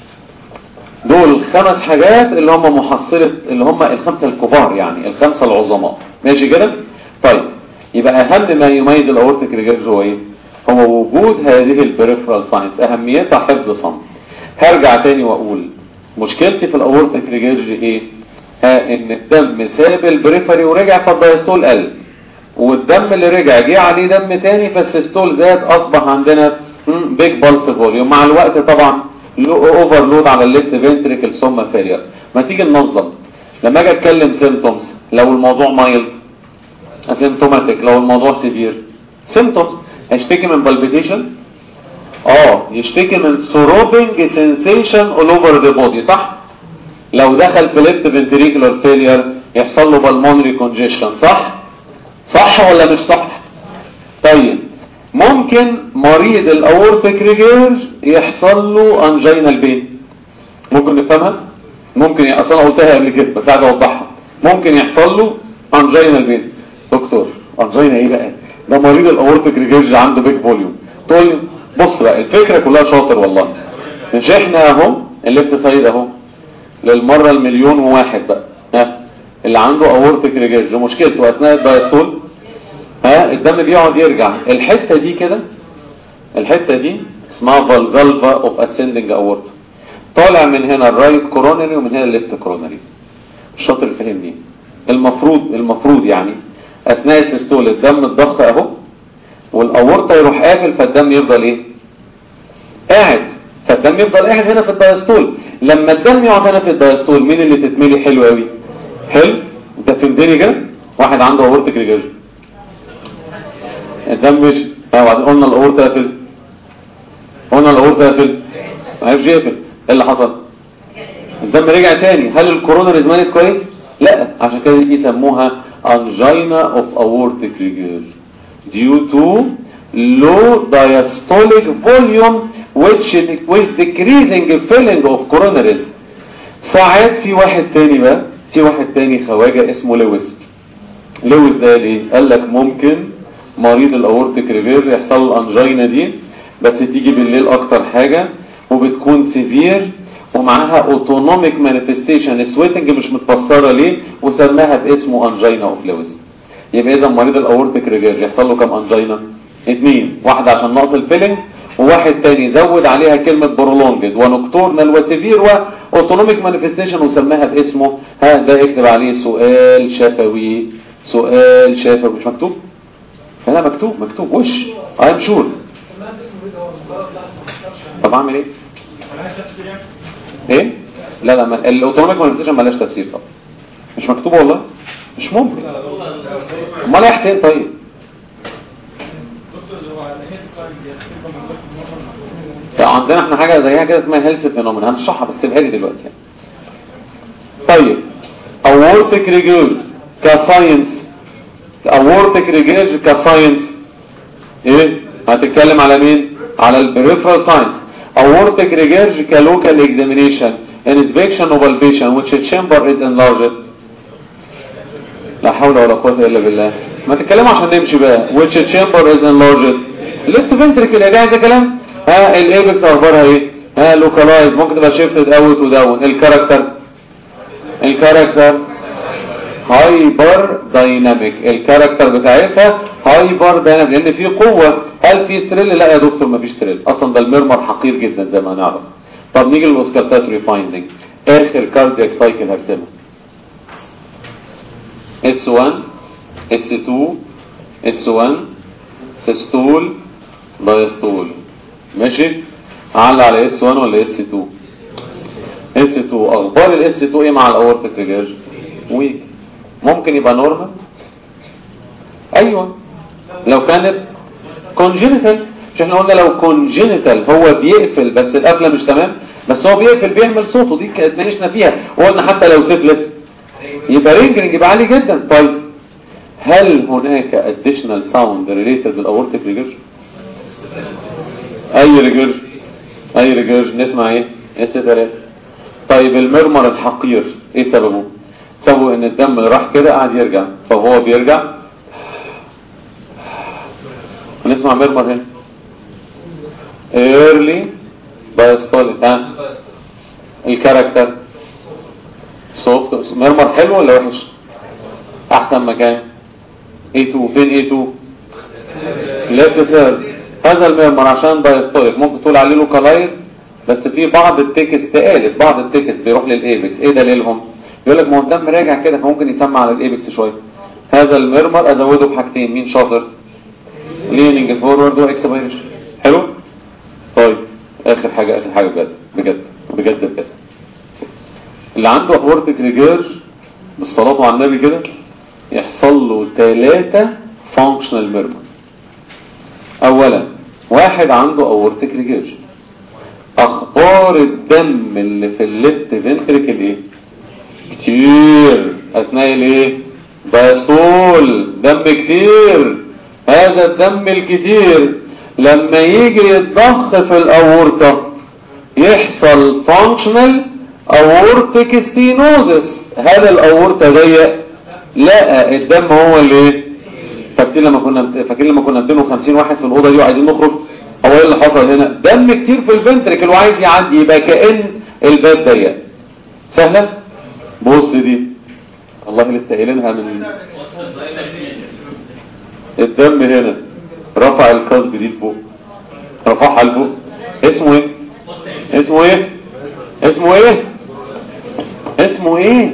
دول خمس حاجات اللي هم محصلة اللي هم الخمسة الكبار يعني الخمسة العظماء ماشي كده طيب يبقى اهم ما يميز الاورتيك ريجيرج هو ايه هو وجود هذه البريفرال ساينس اهميتها حفظ صم هرجع تاني واقول مشكلتي في الاورتيك ريجيرج ايه ها ان الدم ساب البريفري ورجع فالدايستول قل والدم اللي رجع جه عليه دم تاني فالسيستول زاد اصبح عندنا بيج بالس فوليوم مع الوقت طبعا اوفرلود على الليفت فنتريكل ثم فيلير ما تيجي ننظم لما اجي اتكلم سيمتومز لو الموضوع مايلد اسيمتوماتيك لو الموضوع سيفير سيمتومز هيشتكي من بالبيتيشن اه يشتكي من ثروبنج سensation all over the body صح لو دخل في ليفت فنتريكولار فيلير يحصل له بالمونري كونجيشن صح صح ولا مش صح طيب ممكن مريض الاورتيك ريجيرج يحصل له انجينال بين ممكن نفهمها ممكن اصلا قلتها قبل كده بس عايز اوضحها ممكن يحصل له انجينال بين دكتور انجينا ايه بقى ده مريض الاورتيك ريجيرج عنده بيج فوليوم تقول لي بص بقى الفكره كلها شاطر والله مش احنا اهو الليفت سايد اهو للمره المليون وواحد بقى ها اللي عنده اورتيك ريجيرج مشكلته اثناء الدايستول ها الدم بيقعد يرجع الحته دي كده الحته دي اسمها فالفالفا اوف اسندنج اورتا طالع من هنا الرايت كورونري ومن هنا الليفت كورونري الشاطر فهمني المفروض المفروض يعني اثناء السيستول الدم الضغط اهو والاورطه يروح قافل فالدم يفضل ايه قاعد فالدم يفضل قاعد هنا في الدايستول لما الدم يقعد هنا في الدايستول مين اللي تتملي حلو قوي حلو انت فهمتني كده واحد عنده اورتيك ريجيرج الدم مش بعد قلنا الاورطه قافل قلنا الاورطه قافل ما عرفش يقفل ايه اللي حصل الدم رجع تاني هل الكورونا ازمانت كويس لا عشان كده دي يسموها angina of aortic regurg due to low diastolic volume which with decreasing filling of coronaries ساعات في واحد تاني بقى في واحد تاني خواجة اسمه لويس لويس ده ليه قال لك ممكن مريض الاورتيك ريفير يحصل له الانجينا دي بس تيجي بالليل اكتر حاجة وبتكون سيفير ومعاها اوتونوميك مانيفستيشن سويتنج مش متفسره ليه وسماها باسمه انجينا اوف لويس يبقى اذا مريض الاورتيك ريفير يحصل له كام انجينا اثنين واحد عشان نقص الفيلنج وواحد تاني زود عليها كلمة برولونجد ونكتورنال وسيفير واوتونوميك مانيفستيشن وسماها باسمه ها ده اكتب عليه سؤال شفوي سؤال شفوي مش مكتوب لا مكتوب مكتوب وش اي ام شور طب اعمل ايه ايه لا لا الاوتونوميك مانيفستيشن مالهاش تفسير طبعا مش مكتوبه والله مش ممكن امال يا حسين طيب لا، عندنا احنا حاجه زيها كده اسمها هيلث فينومين هنشرحها بس سيبها لي دلوقتي يعني. طيب اورتيك ريجيرج كساينس اورتيك ريجيرج كساينس ايه هتتكلم على مين على البريفرال ساينس اورتيك ريجيرج كلوكال اكزامينيشن inspection of palpation which chamber is enlarged لا حول ولا قوه الا بالله ما تتكلموا عشان نمشي بقى which chamber is enlarged left ventricle يا جاهز كلام ها الايبكس اخبارها ايه ها لوكالايز ممكن تبقى شيفتد اوت وداون الكاركتر الكاركتر هايبر دايناميك الكاركتر بتاعتها هايبر دايناميك لان في قوه هل في تريل لا يا دكتور مفيش تريل اصلا ده المرمر حقير جدا زي ما هنعرف طب نيجي للاوسكالتاتوري فايندنج اخر كاردياك سايكل هرسمها S1 S2 S1 سيستول دايستول ماشي هعلق على S1 ولا S2 S2 اخبار ال S2 ايه مع الاورتيك ريجيرج ويك ممكن يبقى نورمال ايوه لو كانت كونجينيتال مش احنا قلنا لو كونجينيتال هو بيقفل بس القفله مش تمام بس هو بيقفل بيعمل صوته دي كانت اتناقشنا فيها وقلنا حتى لو سيفلس يبقى رينجرنج يبقى عالي جدا طيب هل هناك additional sound related للاورتيك ريجيرج اي ريجيرج اي ريجيرج نسمع ايه اس 3 طيب المرمر الحقير ايه سببه سببه ان الدم اللي راح كده قاعد يرجع فهو بيرجع هنسمع مرمر هنا early diastolic ها الكاركتر صوت مرمر حلو ولا وحش احسن مكان A2 فين A2 left third هذا المرمر عشان دايستوليك ممكن تقول عليه لوكالايز بس في بعض التكست قالت بعض التكست بيروح للايبكس ايه دليلهم يقول لك ما هو الدم راجع كده فممكن يسمع على الايبكس شويه هذا المرمر ازوده بحاجتين مين شاطر ليننج فورورد واكسبيريشن حلو طيب اخر حاجه اخر حاجه بجد بجد بجد بجد اللي عنده اورتيك ريجيرج بالصلاه على النبي كده يحصل له ثلاثه فانكشنال ميرمر اولا واحد عنده اورتيك ريجيرج اخبار الدم اللي في الليفت فنتريكل ايه كتير اثناء الايه دايستول دم كتير هذا الدم الكتير لما يجي يتضخ في الاورطة يحصل فانكشنال اورتيك ستينوزس هل الاورطة ضيق لا الدم هو اللي ايه فاكرين لما كنا فاكرين لما كنا 250 واحد في الاوضه دي وعايزين نخرج هو ايه اللي حصل هنا دم كتير في الفنتريكل وعايز يعدي يبقى كأن الباب ضيق سهله بص دي الله لسه قايلينها من الدم هنا رفع القصب دي لفوق رفعها لفوق اسمه ايه اسمه ايه اسمه ايه اسمه ايه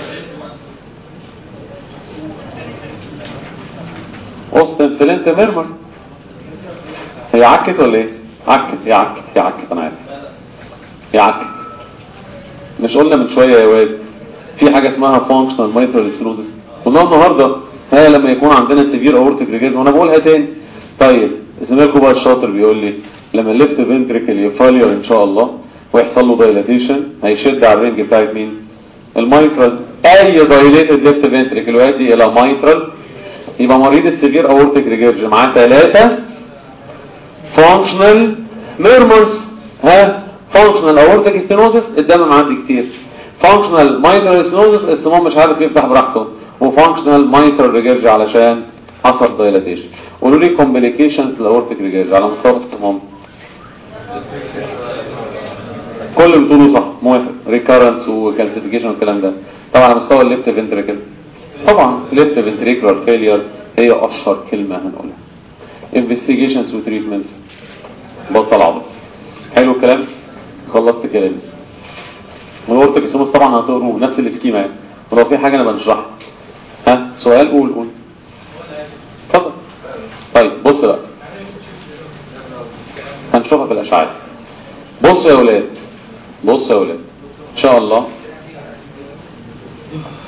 وسط الفلنت ميرمر هي عكت ولا ايه عكت هي عكت هي عكت انا عارف هي عكت مش قلنا من شويه يا واد في حاجه اسمها فانكشنال مايترال سيروزس قلنا النهارده ها لما يكون عندنا سيفير اورتيك ريجيز وانا بقولها تاني طيب زميلكم بقى الشاطر بيقول لي لما الليفت فنتريكل يفالير ان شاء الله ويحصل له دايلاتيشن هيشد على الرينج بتاعت مين المايترال اي دايليتد ليفت فنتريكل يؤدي الى مايترال يبقى مريض السيفير اورتيك ريجيرج معاه ثلاثة فانكشنال ميرمرز ها فانكشنال اورتيك ستينوزس الدم معدي كتير فانكشنال مايترال ستينوزس الصمام مش عارف يفتح براحته وفانكشنال مايترال ريجيرج علشان حصل دايلاتيشن قولوا لي كومبليكيشنز للاورتيك ريجيرج على مستوى الصمام كل اللي بتقوله صح موافق ريكارنس وكالسيفيكيشن والكلام ده طبعا على مستوى الليفت فنتريكل طبعا ليفت فنتريكولار فيلير هي اشهر كلمه هنقولها انفستيجيشنز وتريتمنت بطل عضل حلو الكلام خلصت كلامي والاورتيك سينوس طبعا هتقروه نفس الاسكيما يعني ولو في حاجه انا بنشرحها ها سؤال قول قول اتفضل طيب بص بقى هنشوفها في الاشعاعات بصوا يا ولاد بصوا يا ولاد ان شاء الله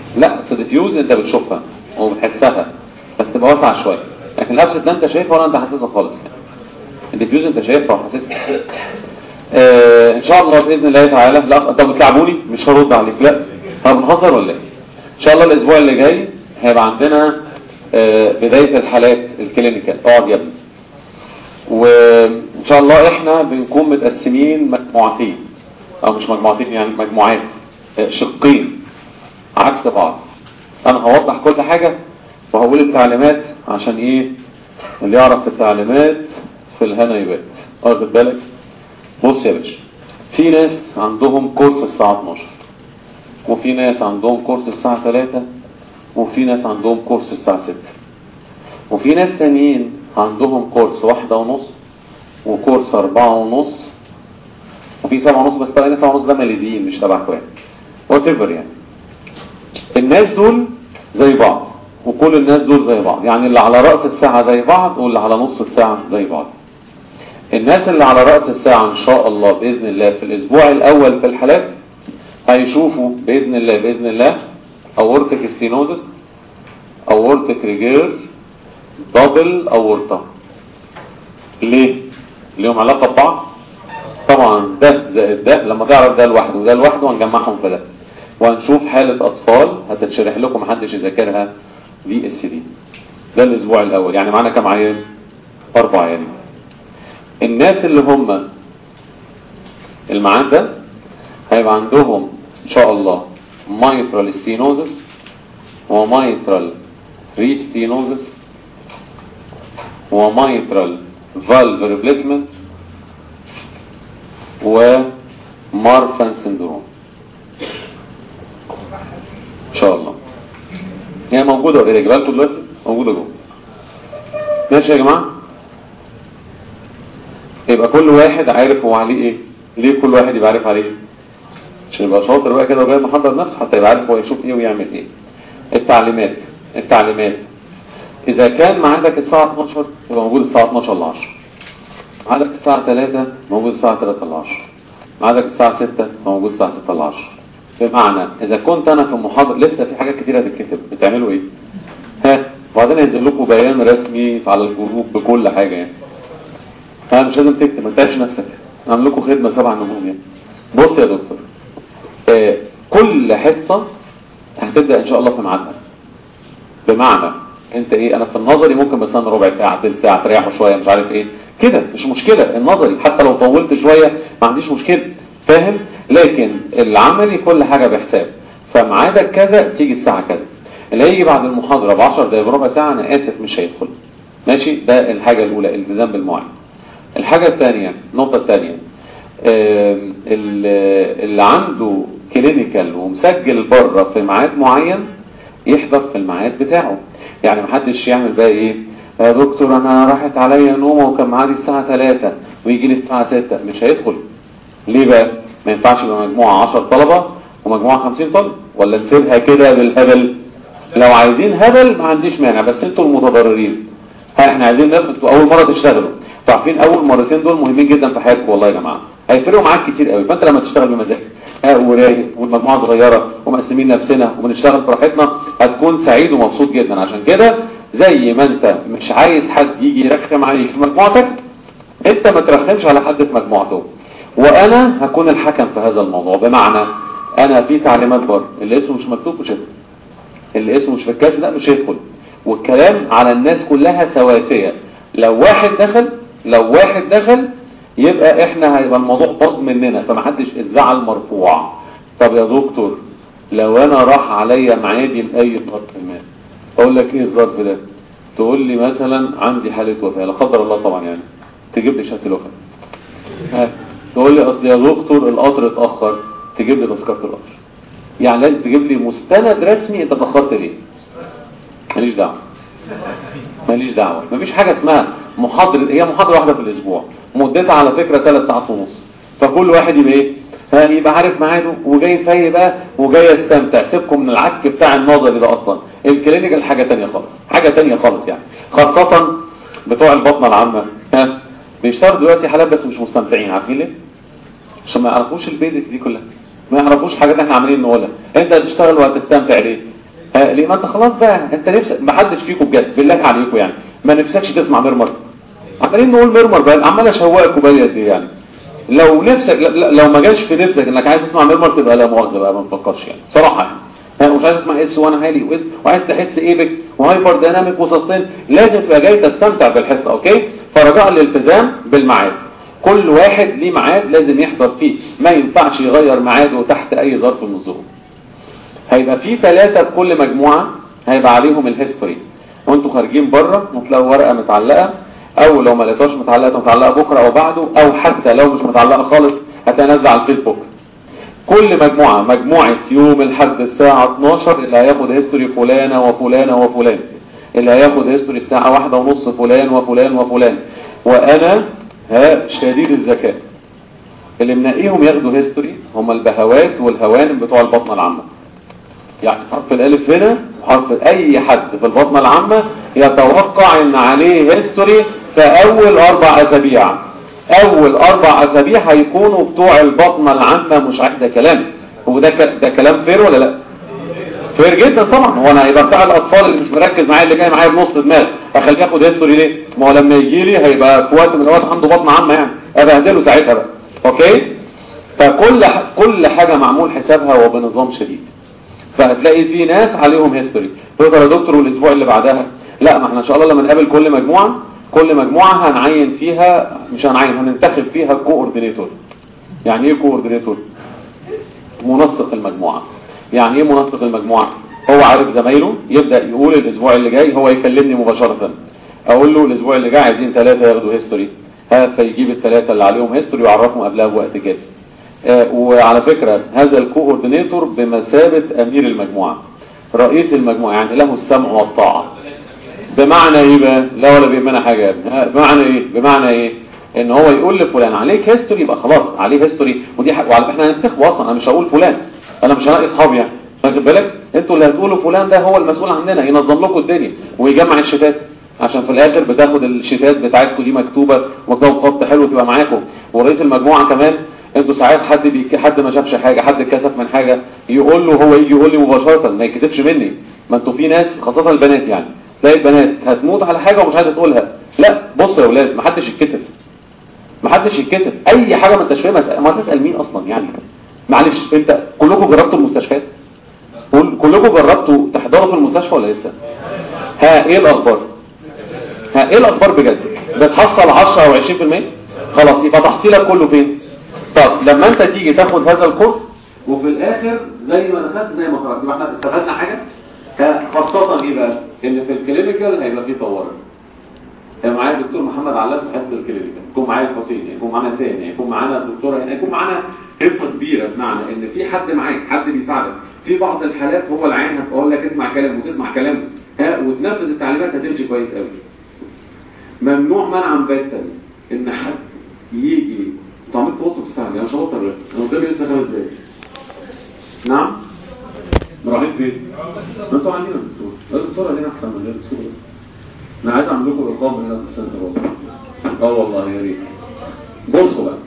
لا في الديفيوز انت بتشوفها وبتحسها بس تبقى واسعه شويه لكن الابسط لا انت شايفها ولا انت حاسسها خالص يعني الديفيوز انت شايفها وحاسسها آه ان شاء الله باذن الله تعالى لا طب بتلعبوني مش هرد عليك لا طب بنهزر ولا ايه ان شاء الله الاسبوع اللي جاي هيبقى عندنا آه بدايه الحالات الكلينيكال اقعد يا ابني وان شاء الله احنا بنكون متقسمين مجموعتين او مش مجموعتين يعني مجموعات آه، شقين عكس بعض انا هوضح كل حاجة وهقول التعليمات عشان ايه اللي يعرف التعليمات في الهنا يبات واخد بالك بص يا باشا في ناس عندهم كورس الساعة 12 وفي ناس عندهم كورس الساعة 3 وفي ناس عندهم كورس الساعة 6 وفي ناس تانيين عندهم كورس واحدة ونص وكورس أربعة ونص وفي سبعة ونص بس طبعا سبعة ونص ده ماليزيين مش تبعكم يعني whatever يعني الناس دول زي بعض وكل الناس دول زي بعض يعني اللي على رأس الساعة زي بعض واللي على نص الساعة زي بعض الناس اللي على رأس الساعة ان شاء الله بإذن الله في الاسبوع الاول في الحالات هيشوفوا بإذن الله بإذن الله اورتك ستينوزس اورتك ريجير دبل اورتا ليه ليهم علاقة ببعض طبعا ده زائد ده لما تعرف ده لوحده وده لوحده هنجمعهم في ده وهنشوف حالة اطفال هتتشرح لكم محدش يذاكرها في اس دي ده الاسبوع الاول يعني معانا كام عيان اربع عيان الناس اللي هم المعاد ده هيبقى عندهم ان شاء الله mitral stenosis وميترال ريستينوزس وميترال valve replacement ومارفان سندروم ان شاء الله هي موجودة اوريدي جبالكم دلوقتي موجودة جوه ماشي يا جماعة يبقى كل واحد عارف هو عليه ايه ليه كل واحد يبقى عارف عليه إيه؟ عشان يبقى شاطر بقى كده وجاي محضر نفسه حتى يبقى عارف هو يشوف ايه ويعمل ايه التعليمات التعليمات اذا كان معادك الساعة 12 يبقى موجود الساعة 12 ل 10 معادك الساعة 3 موجود الساعة 3 ل 10 معادك الساعة 6 موجود الساعة 6 ل 10 بمعنى اذا كنت انا في محاضر لسه في حاجات كتير هتتكتب بتعملوا ايه ها وبعدين هينزل لكم بيان رسمي على الجروب بكل حاجة يعني ها مش لازم تكتب ما تتعبش نفسك اعمل لكم خدمة سبع نجوم يعني بص يا دكتور آه كل حصة هتبدأ ان شاء الله في ميعادها بمعنى انت ايه انا في النظري ممكن بستنى ربع ساعة تلت ساعة تريحوا شوية مش عارف ايه كده مش مشكلة النظري حتى لو طولت شوية ما عنديش مشكلة فاهم لكن العملي كل حاجة بحساب فميعادك كذا تيجي الساعة كذا اللي هيجي بعد المحاضرة ب 10 دقايق بربع ساعة انا اسف مش هيدخل ماشي ده الحاجة الاولى الالتزام بالمواعيد الحاجة الثانية النقطة الثانية اللي عنده كلينيكال ومسجل بره في ميعاد معين يحضر في الميعاد بتاعه يعني محدش يعمل بقى ايه يا دكتور انا راحت عليا نومه وكان معادي الساعة 3 ويجي لي الساعة 6 مش هيدخل ليه بقى ما ينفعش يبقى مجموعة 10 طلبة ومجموعة 50 طالب ولا نسيبها كده بالهبل لو عايزين هبل ما عنديش مانع بس انتوا المتضررين ها احنا عايزين نثبت اول مرة تشتغلوا عارفين اول مرتين دول مهمين جدا في حياتكم والله يا جماعة هيفرقوا معاك كتير قوي فانت لما تشتغل بمزاج ها ورايق والمجموعة صغيرة ومقسمين نفسنا وبنشتغل براحتنا هتكون سعيد ومبسوط جدا عشان كده زي ما انت مش عايز حد يجي يرخم عليك في مجموعتك انت ما ترخمش على حد في مجموعته وانا هكون الحكم في هذا الموضوع بمعنى انا في تعليمات بره اللي اسمه مش مكتوب مش هيدخل اللي اسمه مش في الكاس لا مش هيدخل والكلام على الناس كلها سواسية لو واحد دخل لو واحد دخل يبقى احنا هيبقى الموضوع باظ مننا فمحدش الزعل مرفوع طب يا دكتور لو انا راح عليا معادي لاي ظرف ما اقول لك ايه الظرف ده تقول لي مثلا عندي حالة وفاة لا قدر الله طبعا يعني تجيب لي شهاده الوفاة ها تقول لي اصل يا دكتور القطر اتاخر تجيب لي تذكره القطر يعني لازم تجيب لي مستند رسمي انت اتاخرت ليه ماليش دعوه ماليش دعوه مفيش حاجه اسمها محاضره هي محاضره واحده في الاسبوع مدتها على فكره ثلاث ساعات ونص فكل واحد يبقى ايه ها يبقى عارف ميعاده وجاي فايق بقى وجاي يستمتع سيبكم من العك بتاع النظري ده اصلا الكلينيكال حاجه ثانيه خالص حاجه ثانيه خالص يعني خاصه بتوع البطنه العامه ها بيشتغلوا دلوقتي حالات بس مش مستمتعين عارفين ليه عشان ما يعرفوش البيزكس دي كلها ما يعرفوش حاجات احنا عاملين نقولها انت هتشتغل وهتستمتع ليه آه ليه ما انت خلاص بقى انت نفسك ما حدش فيكم بجد بالله عليكم يعني ما نفسكش تسمع ميرمر عمالين نقول ميرمر بقى عمال اشوقك وبالي قد ايه يعني لو نفسك لو ما جاش في نفسك انك عايز تسمع ميرمر تبقى لا مؤاخذه بقى ما تفكرش يعني بصراحه يعني مش عايز تسمع اس 1 عالي واس وعايز تحس ايبكس وهايبر دايناميك وسستين لازم تبقى جاي تستمتع بالحصه اوكي فرجاء الالتزام بالميعاد كل واحد ليه ميعاد لازم يحضر فيه ما ينفعش يغير ميعاده تحت اي ظرف من الظروف هيبقى في ثلاثة في كل مجموعة هيبقى عليهم الهيستوري وانتوا خارجين بره هتلاقوا ورقة متعلقة او لو ما لقيتوش متعلقة متعلقة بكرة او بعده او حتى لو مش متعلقة خالص هتنزل على الفيسبوك كل مجموعة مجموعة يوم الحد الساعة 12 اللي هياخد هيستوري فلانة وفلانة وفلان اللي هياخد هيستوري الساعة واحدة ونص فلان وفلان وفلان وانا ها شديد الذكاء اللي منقيهم ياخدوا هيستوري هم البهوات والهوانم بتوع البطنة العامة يعني حرف الالف هنا وحرف اي حد في البطنة العامة يتوقع ان عليه هيستوري في اول اربع اسابيع اول اربع اسابيع هيكونوا بتوع البطنة العامة مش عايز ده كلام هو ده ك... ده كلام فير ولا لا فير جدا طبعا هو انا هيبقى بتاع الاطفال اللي مش مركز معايا اللي جاي معايا بنص دماغ اخليه ياخد هيستوري ليه ما هو لما يجي لي هيبقى في وقت من الاوقات عنده بطنة عامة يعني ابهدله ساعتها بقى اوكي فكل ح... كل حاجة معمول حسابها وبنظام شديد فهتلاقي في ناس عليهم هيستوري تقدر يا دكتور والاسبوع اللي بعدها لا ما احنا ان شاء الله لما نقابل كل مجموعة كل مجموعة هنعين فيها مش هنعين هننتخب فيها كوردينيتور يعني ايه كوردينيتور منسق المجموعة يعني ايه منسق المجموعة هو عارف زمايله يبدأ يقول الاسبوع اللي جاي هو يكلمني مباشرة اقول له الاسبوع اللي جاي عايزين ثلاثة ياخدوا هيستوري ها فيجيب الثلاثة اللي عليهم هيستوري ويعرفهم قبلها بوقت كده آه وعلى فكرة هذا الكوردينيتور بمثابة امير المجموعة رئيس المجموعة يعني له السمع والطاعة بمعنى ايه بقى لا ولا بيمنع حاجة يا ابني بمعنى ايه بمعنى ايه ان هو يقول لفلان عليك هيستوري يبقى خلاص عليه هيستوري ودي حق وعلى احنا هننتخبه اصلا انا مش هقول فلان انا مش هلاقي اصحابي يعني واخد بالك انتوا اللي هتقولوا فلان ده هو المسؤول عننا ينظم لكم الدنيا ويجمع الشتات عشان في الاخر بتاخد الشتات بتاعتكم دي مكتوبه ومكتوب خط حلو تبقى معاكم ورئيس المجموعه كمان انتوا ساعات حد بيك حد ما شافش حاجه حد اتكسف من حاجه يقول له هو يجي يقول لي مباشره ما يكتبش مني ما انتوا في ناس خاصه البنات يعني تلاقي البنات هتموت على حاجه ومش عايزه تقولها لا بص يا اولاد ما حدش يتكسف ما حدش يتكسف اي حاجه ما انتش فاهمها ما تسال مين اصلا يعني معلش انت كلكم جربتوا المستشفيات كلكم جربتوا تحضروا في المستشفى ولا لسه ها ايه الاخبار ها ايه الاخبار بجد بتحصل 10 او 20% خلاص يبقى تحصيلك كله فين طب لما انت تيجي تاخد هذا الكورس وفي الاخر زي ما دخلت زي ما خرجت يبقى احنا استفدنا حاجه خاصه ايه بقى ان في الكلينيكال هيبقى في طوارئ يعني معايا الدكتور محمد علام في حصه الكلينيكال يكون معايا الحسين يكون معانا ثاني يكون معانا الدكتوره هنا يكون معانا قصه كبيره بمعنى ان في حد معاك حد بيساعدك في بعض الحالات هو العين هتقول لك اسمع كلام وتسمع كلامه ها وتنفذ التعليمات هتمشي كويس قوي ممنوع منعا باتا ان حد يجي طعمت توصل في ساعه انا مش هبطل انا قدامي لسه خمس دقايق نعم رايحين فين ما انتوا عندنا الدكتور الدكتوره دي احسن من غير الدكتور انا عايز اعمل لكم ارقام هنا في السنتر والله اه والله يا ريت بصوا بقى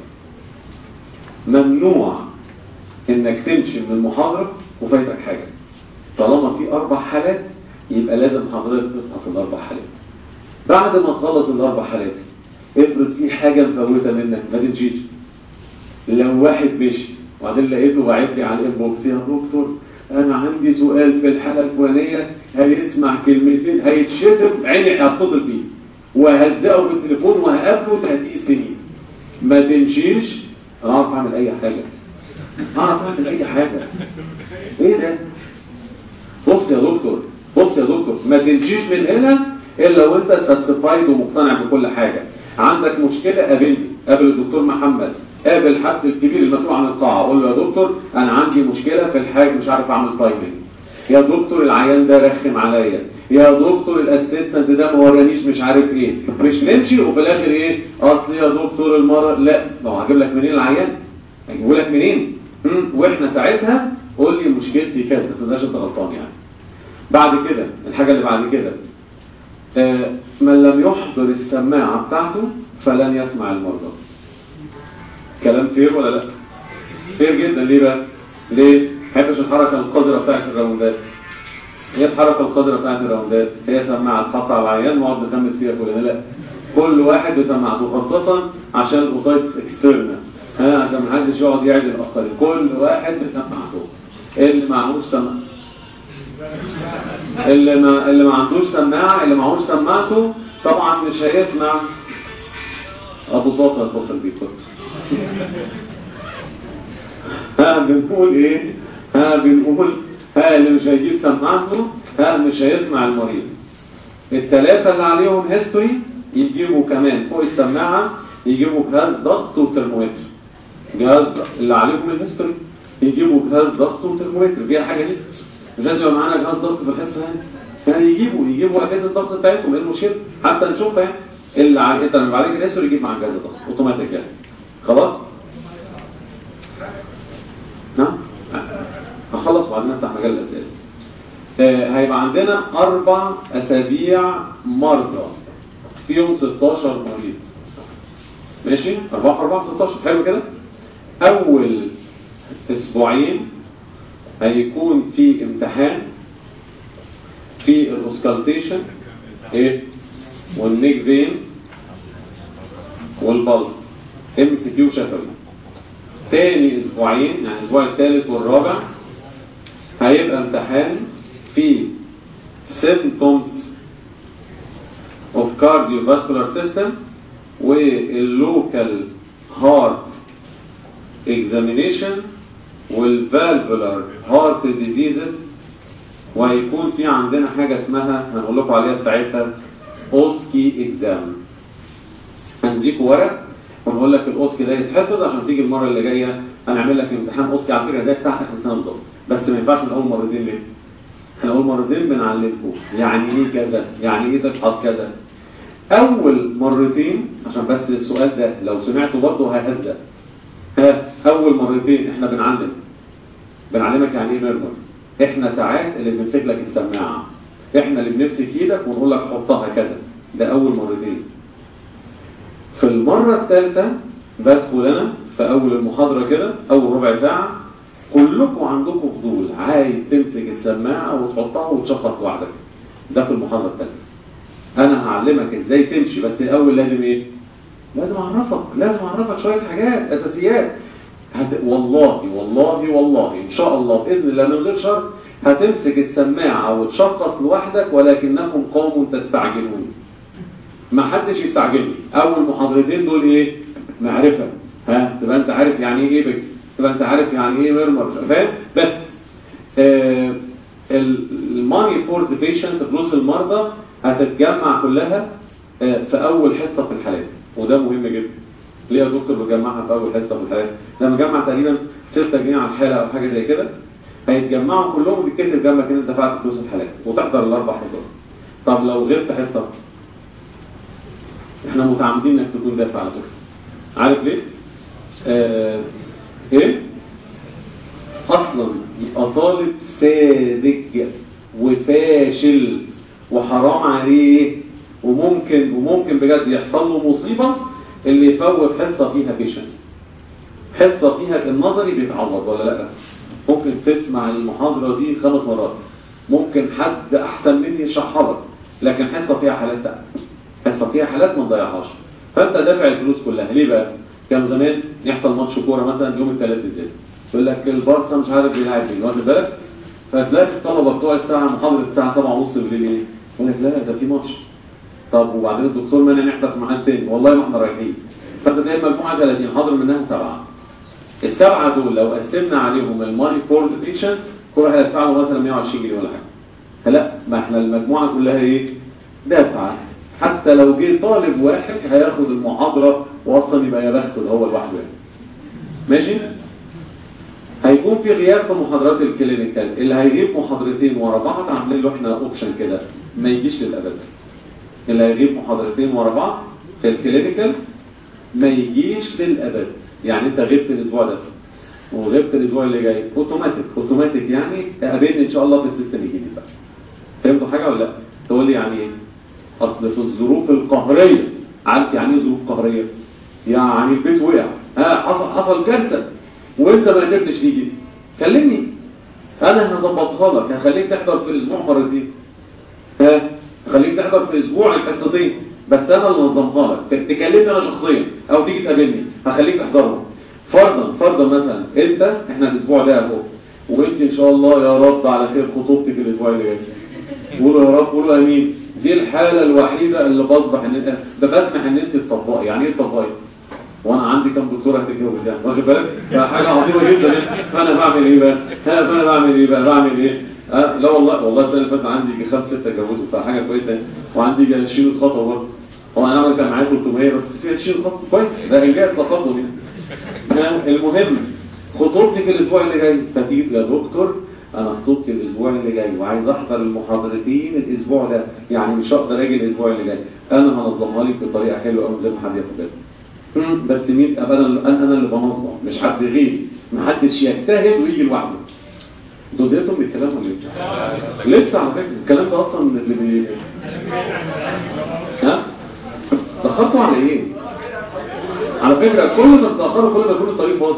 ممنوع انك تمشي من المحاضره وفايتك حاجه طالما في اربع حالات يبقى لازم حضرتك تفحص الاربع حالات بعد ما تخلص الاربع حالات افرض في حاجه مفوته منك ما تمشيش لو واحد مشي وبعدين لقيته باعت لي على الانبوكس يا دكتور انا عندي سؤال في الحاله الفلانيه هيسمع كلمتين هيتشتم عيني هتصل بيه وهزقه بالتليفون وهقابله تهديد سنين ما تمشيش انا اعرف اعمل اي حاجه اعرف اعمل اي حاجه ايه ده بص يا دكتور بص يا دكتور ما تمشيش من هنا الا وانت ساتسفايد ومقتنع بكل حاجه عندك مشكله قابلني قابل الدكتور محمد قابل حد الكبير المسؤول عن القاعه قول له يا دكتور انا عندي مشكله في الحاجه مش عارف اعمل تايمنج يا دكتور العيان ده رخم عليا يا دكتور الاسيستنت ده ما ورانيش مش عارف ايه مش نمشي وفي الاخر ايه اصل يا دكتور المره لا ما هو هجيب لك منين العيان هجيبه لك منين مم. واحنا ساعتها قول لي مشكلتي كذا بس ما انت غلطان يعني بعد كده الحاجه اللي بعد كده آه من لم يحضر السماعه بتاعته فلن يسمع المرضى كلام فير ولا لا فير جدا ليه بقى ليه حبش الحركه القذره بتاعت الراوندات هي الحركه القادره بتاعت الراوندات هي سماعه تحط على العيان ونقعد نخمس فيها كلنا لا كل واحد بسماعته خاصه عشان الاوتايتس اكسترنال ها عشان ما حدش يقعد يعدل الاخرين كل واحد بسماعته اللي معهوش سماعه اللي ما اللي ما عندوش سماعه اللي معهوش سماعته طبعا مش هيسمع ابو صوت هتدخل بيه ها بنقول ايه ها بنقول ها اللي مش هيجيب سماعته ها مش هيسمع المريض الثلاثه اللي عليهم هيستوري يجيبوا كمان فوق السماعه يجيبوا جهاز ضغط وترمومتر جهاز اللي عليهم الهيستوري يجيبوا جهاز ضغط وترمومتر فيها حاجه دي مش لازم يبقى معانا جهاز ضغط في الحصه يعني يعني يجيبوا يجيبوا اجهزه الضغط بتاعتهم ايه المشكله حتى نشوفها يعني اللي على انت لما عليك الهيستوري يجيب معاك جهاز الضغط اوتوماتيك يعني خلاص نعم هخلص وبعدين نفتح مجال الاسئله آه هيبقى عندنا اربع اسابيع مرضى فيهم 16 مريض ماشي 4 4 16 حلو كده اول اسبوعين هيكون في امتحان في الاوسكالتيشن ايه والنيك فين والبلس ام سي كيو شفوي تاني اسبوعين يعني الاسبوع الثالث والرابع هيبقى امتحان في symptoms of cardiovascular system واللوكال هارت examination والفالفولار هارت ديزيزز وهيكون في عندنا حاجة اسمها هنقول لكم عليها ساعتها اوسكي اكزام هنديكوا ورق ونقول لك الاوسكي ده يتحفظ عشان تيجي المره اللي جايه هنعمل لك امتحان اوسكي على فكره ده بتاعتك السنه بالظبط بس ما ينفعش نقول مرتين ليه؟ احنا نقول مرتين بنعلمكم يعني ايه كذا يعني ايه تفحص كذا اول مرتين عشان بس السؤال ده لو سمعته برضه هيهزق ها اول مرتين احنا بنعلم بنعلمك يعني ايه ميرمر احنا ساعات اللي بنمسك لك السماعه احنا اللي بنمسك ايدك ونقول لك حطها كذا ده اول مرتين في المرة الثالثة بدخل انا في اول المحاضرة كده اول ربع ساعة كلكم عندكم فضول عايز تمسك السماعة وتحطها وتشخص لوحدك ده في المحاضرة الثالثة انا هعلمك ازاي تمشي بس الاول لازم ايه لازم اعرفك لازم اعرفك شوية حاجات اساسيات هت... والله والله والله ان شاء الله باذن الله من غير شر هتمسك السماعة وتشخص لوحدك ولكنكم قوم تستعجلون ما حدش يستعجلني اول محاضرتين دول ايه معرفة ها تبقى انت عارف يعني ايه ايبكس تبقى انت عارف يعني ايه ميرمر فاهم بس آه الماني فور ذا بيشنت فلوس المرضى هتتجمع كلها آه في اول حصة في الحالات وده مهم جدا ليه يا دكتور بجمعها في اول حصة في الحالات لما جمع تقريبا 6 جنيه على الحالة او حاجة زي كده هيتجمعوا كلهم وتتكتب جنبك ان انت دفعت فلوس الحالات وتحضر الاربع حصص طب لو غبت حصة احنا متعمدين انك تكون دافع على فكره عارف ليه آه ايه اصلا يبقى طالب ساذج وفاشل وحرام عليه وممكن وممكن بجد يحصل له مصيبه اللي يفوت حصه فيها بيشنت حصه فيها النظري بيتعوض ولا لا ممكن تسمع المحاضره دي خمس مرات ممكن حد احسن مني يشرحها لك لكن حصه فيها حالات لا حصه فيها حالات ما تضيعهاش فانت دافع الفلوس كلها ليه بقى كان زمان يحصل ماتش كوره مثلا يوم الثلاث بالليل يقول لك البارسا مش عارف بيلعب مين واخد بالك فتلاقي الطلبه بتوع الساعه محاضره الساعه 7:30 بالليل ايه يقول لك لا ده في ماتش طب وبعدين الدكتور مانع نحضر معاه تاني والله ما احنا رايحين فانت تلاقي مجموعه 30 حاضر منها سبعه السبعه دول لو قسمنا عليهم الماني فور بيشنت كل واحد هيدفع له مثلا 120 جنيه ولا حاجه لا ما احنا المجموعه كلها ايه دافعه حتى لو جه طالب واحد هياخد المحاضرة واصلا يبقى يا بخته هو لوحده يعني. ماشي هيكون في غياب في محاضرات الكلينيكال اللي هيغيب محاضرتين ورا بعض عاملين له احنا اوبشن كده ما يجيش للابد اللي هيغيب محاضرتين ورا بعض في الكلينيكال ما يجيش للابد يعني انت غبت الاسبوع ده وغبت الاسبوع اللي جاي اوتوماتيك اوتوماتيك يعني قابلني ان شاء الله في السيستم يجي بقى فهمتوا حاجه ولا لا تقول لي يعني ايه اصل في الظروف القهريه عارف يعني ايه ظروف قهريه يعني البيت وقع ها حصل حصل كارثه وانت ما قدرتش تيجي كلمني انا هظبطها لك هخليك تحضر في اسبوع مرتين ها هخليك تحضر في اسبوع الحصتين بس انا اللي نظمها لك ت- تكلمني انا شخصيا او تيجي تقابلني هخليك تحضرهم فرضا فرضا مثلا انت احنا الاسبوع ده اهو وانت ان شاء الله يا رب على خير خطوبتك الاسبوع اللي جاي قولوا يا رب قولوا امين دي الحاله الوحيده اللي بصبح ان انت ده بسمح ان انت تطبقي يعني ايه تطبقي وانا عندي كام دكتوره هتتجوز يعني واخد بالك فحاجه عظيمه جدا فانا بعمل ايه بقى ها فانا بعمل ايه بقى بعمل ايه أه لا والله والله السنه اللي فاتت عندي يجي خمس ست اتجوزوا فحاجه كويسه وعندي يجي 20 خطوه برضه هو انا عملت كان معايا 300 بس في 20 خطوه كويس ده انجاز تقدم يعني ها، المهم خطوبتك الاسبوع اللي جاي فتيجي يا دكتور انا خطوبتي الاسبوع اللي جاي وعايز احضر المحاضرتين الاسبوع ده يعني مش هقدر اجي الاسبوع اللي جاي انا هنظمها لك بطريقه حلوه قوي زي ما حد ياخد باله مم، بس مين ابقى انا انا أنا اللي بنظم مش حد غيري محدش يجتهد ويجي لوحده انتوا زهقتوا من الكلام ولا ايه؟ لسه على فكره الكلام ده اصلا اللي بي ها؟ تاخرتوا على ايه؟ على فكره كل ما تتاخروا كل ما يكون الطريق فاضي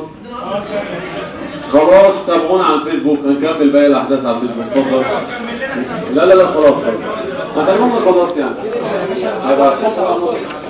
خلاص تابعونا على الفيسبوك هنكمل باقي الاحداث على الفيسبوك اتفضل لا لا لا خلاص خلاص هتعلمونا خلاص يعني هيبقى